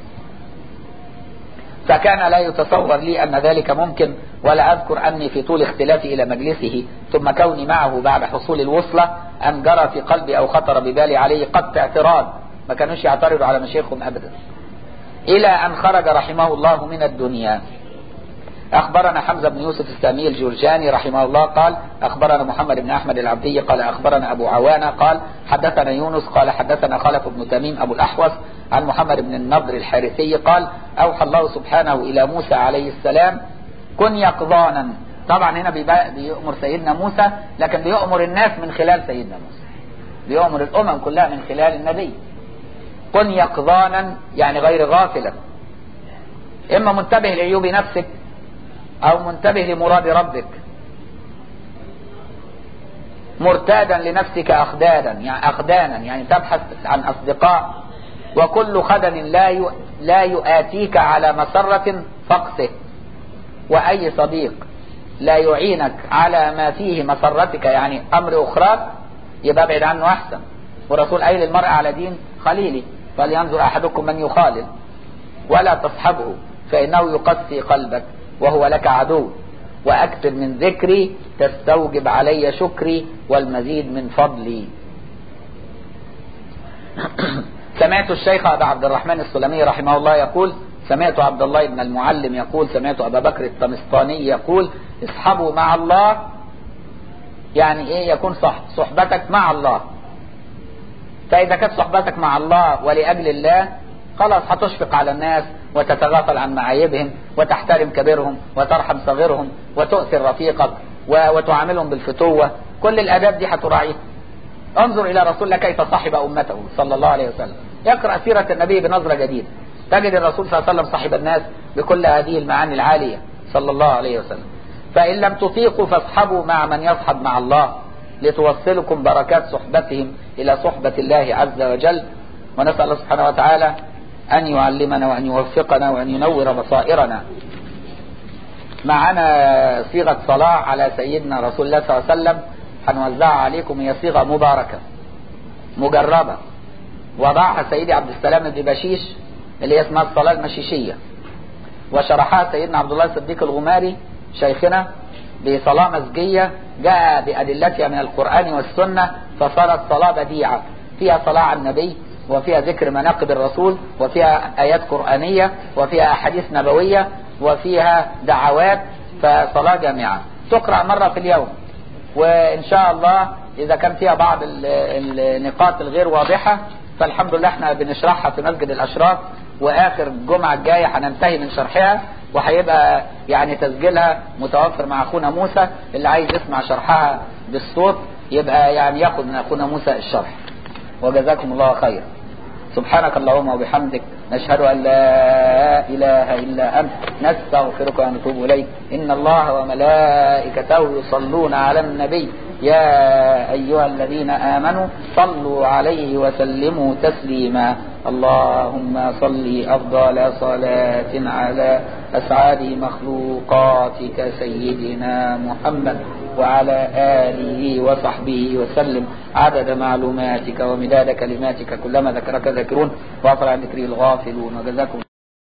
فكان لا يتصور لي أن ذلك ممكن ولا أذكر أني في طول اختلافي إلى مجلسه ثم كوني معه بعد حصول الوصلة أن جرى في قلبي أو خطر ببالي عليه قط اعتراض ما كانوش يعترضوا على مشايخهم أبدا إلى أن خرج رحمه الله من الدنيا أخبرنا حمزة بن يوسف السامي الجرجاني رحمه الله قال أخبرنا محمد بن أحمد العبدي قال أخبرنا أبو عوانة قال حدثنا يونس قال حدثنا خلف بن تميم أبو الأحوص عن محمد بن النضر الحارثي قال أوحى الله سبحانه إلى موسى عليه السلام كن يقظانا طبعا هنا بيأمر سيدنا موسى لكن بيأمر الناس من خلال سيدنا موسى بيأمر الأمم كلها من خلال النبي كن يقظانا يعني غير غافلا إما منتبه لعيوب نفسك أو منتبه لمراد ربك مرتادا لنفسك أخدادا يعني أخدانا يعني تبحث عن أصدقاء وكل خدن لا لا يؤاتيك على مسرة فقسه وأي صديق لا يعينك على ما فيه مسرتك يعني أمر أخراك يبقى ابعد عنه أحسن والرسول قايل المرء على دين خليلي فلينظر أحدكم من يخالل ولا تصحبه فإنه يقسي قلبك وهو لك عدو وأكثر من ذكري تستوجب علي شكري والمزيد من فضلي سمعت الشيخ أبا عبد الرحمن السلمي رحمه الله يقول سمعت عبد الله بن المعلم يقول سمعت أبا بكر الطمستاني يقول اصحبوا مع الله يعني ايه يكون صح صحبتك مع الله فإذا كانت صحبتك مع الله ولأجل الله خلاص هتشفق على الناس وتتغافل عن معايبهم وتحترم كبيرهم وترحم صغيرهم وتؤثر رفيقك وتعاملهم بالفتوة كل الآداب دي هتراعيها انظر إلى رسول الله كيف صاحب أمته صلى الله عليه وسلم يقرأ سيرة النبي بنظرة جديدة تجد الرسول صلى الله عليه وسلم صاحب الناس بكل هذه المعاني العالية صلى الله عليه وسلم فإن لم تطيقوا فاصحبوا مع من يصحب مع الله لتوصلكم بركات صحبتهم إلى صحبة الله عز وجل ونسأل الله سبحانه وتعالى أن يعلمنا وأن يوفقنا وأن ينور بصائرنا معنا صيغة صلاة على سيدنا رسول الله صلى الله عليه وسلم هنوزعها عليكم هي صيغة مباركة مجربة وضعها سيدي عبد السلام بن بشيش اللي هي اسمها الصلاة المشيشية وشرحها سيدنا عبد الله الصديق الغماري شيخنا بصلاة مزجية جاء بأدلتها من القرآن والسنة فصارت صلاة بديعة فيها صلاة على النبي وفيها ذكر مناقب الرسول وفيها آيات قرآنية وفيها أحاديث نبوية وفيها دعوات فصلاة جامعة تقرأ مرة في اليوم وإن شاء الله إذا كان فيها بعض النقاط الغير واضحة فالحمد لله احنا بنشرحها في مسجد الأشراف وآخر الجمعة الجاية هننتهي من شرحها وهيبقى يعني تسجيلها متوفر مع اخونا موسى اللي عايز يسمع شرحها بالصوت يبقى يعني ياخد من اخونا موسى الشرح وجزاكم الله خيرا سبحانك اللهم وبحمدك نشهد أن لا إله إلا أنت نستغفرك ونتوب إليك إن الله وملائكته يصلون على النبي يا أيها الذين آمنوا صلوا عليه وسلموا تسليما اللهم صل أفضل صلاة على أسعد مخلوقاتك سيدنا محمد وعلى آله وصحبه وسلم عدد معلوماتك ومداد كلماتك كلما ذكرك ذاكرون وغفر عن ذكره الغافلون وجزاكم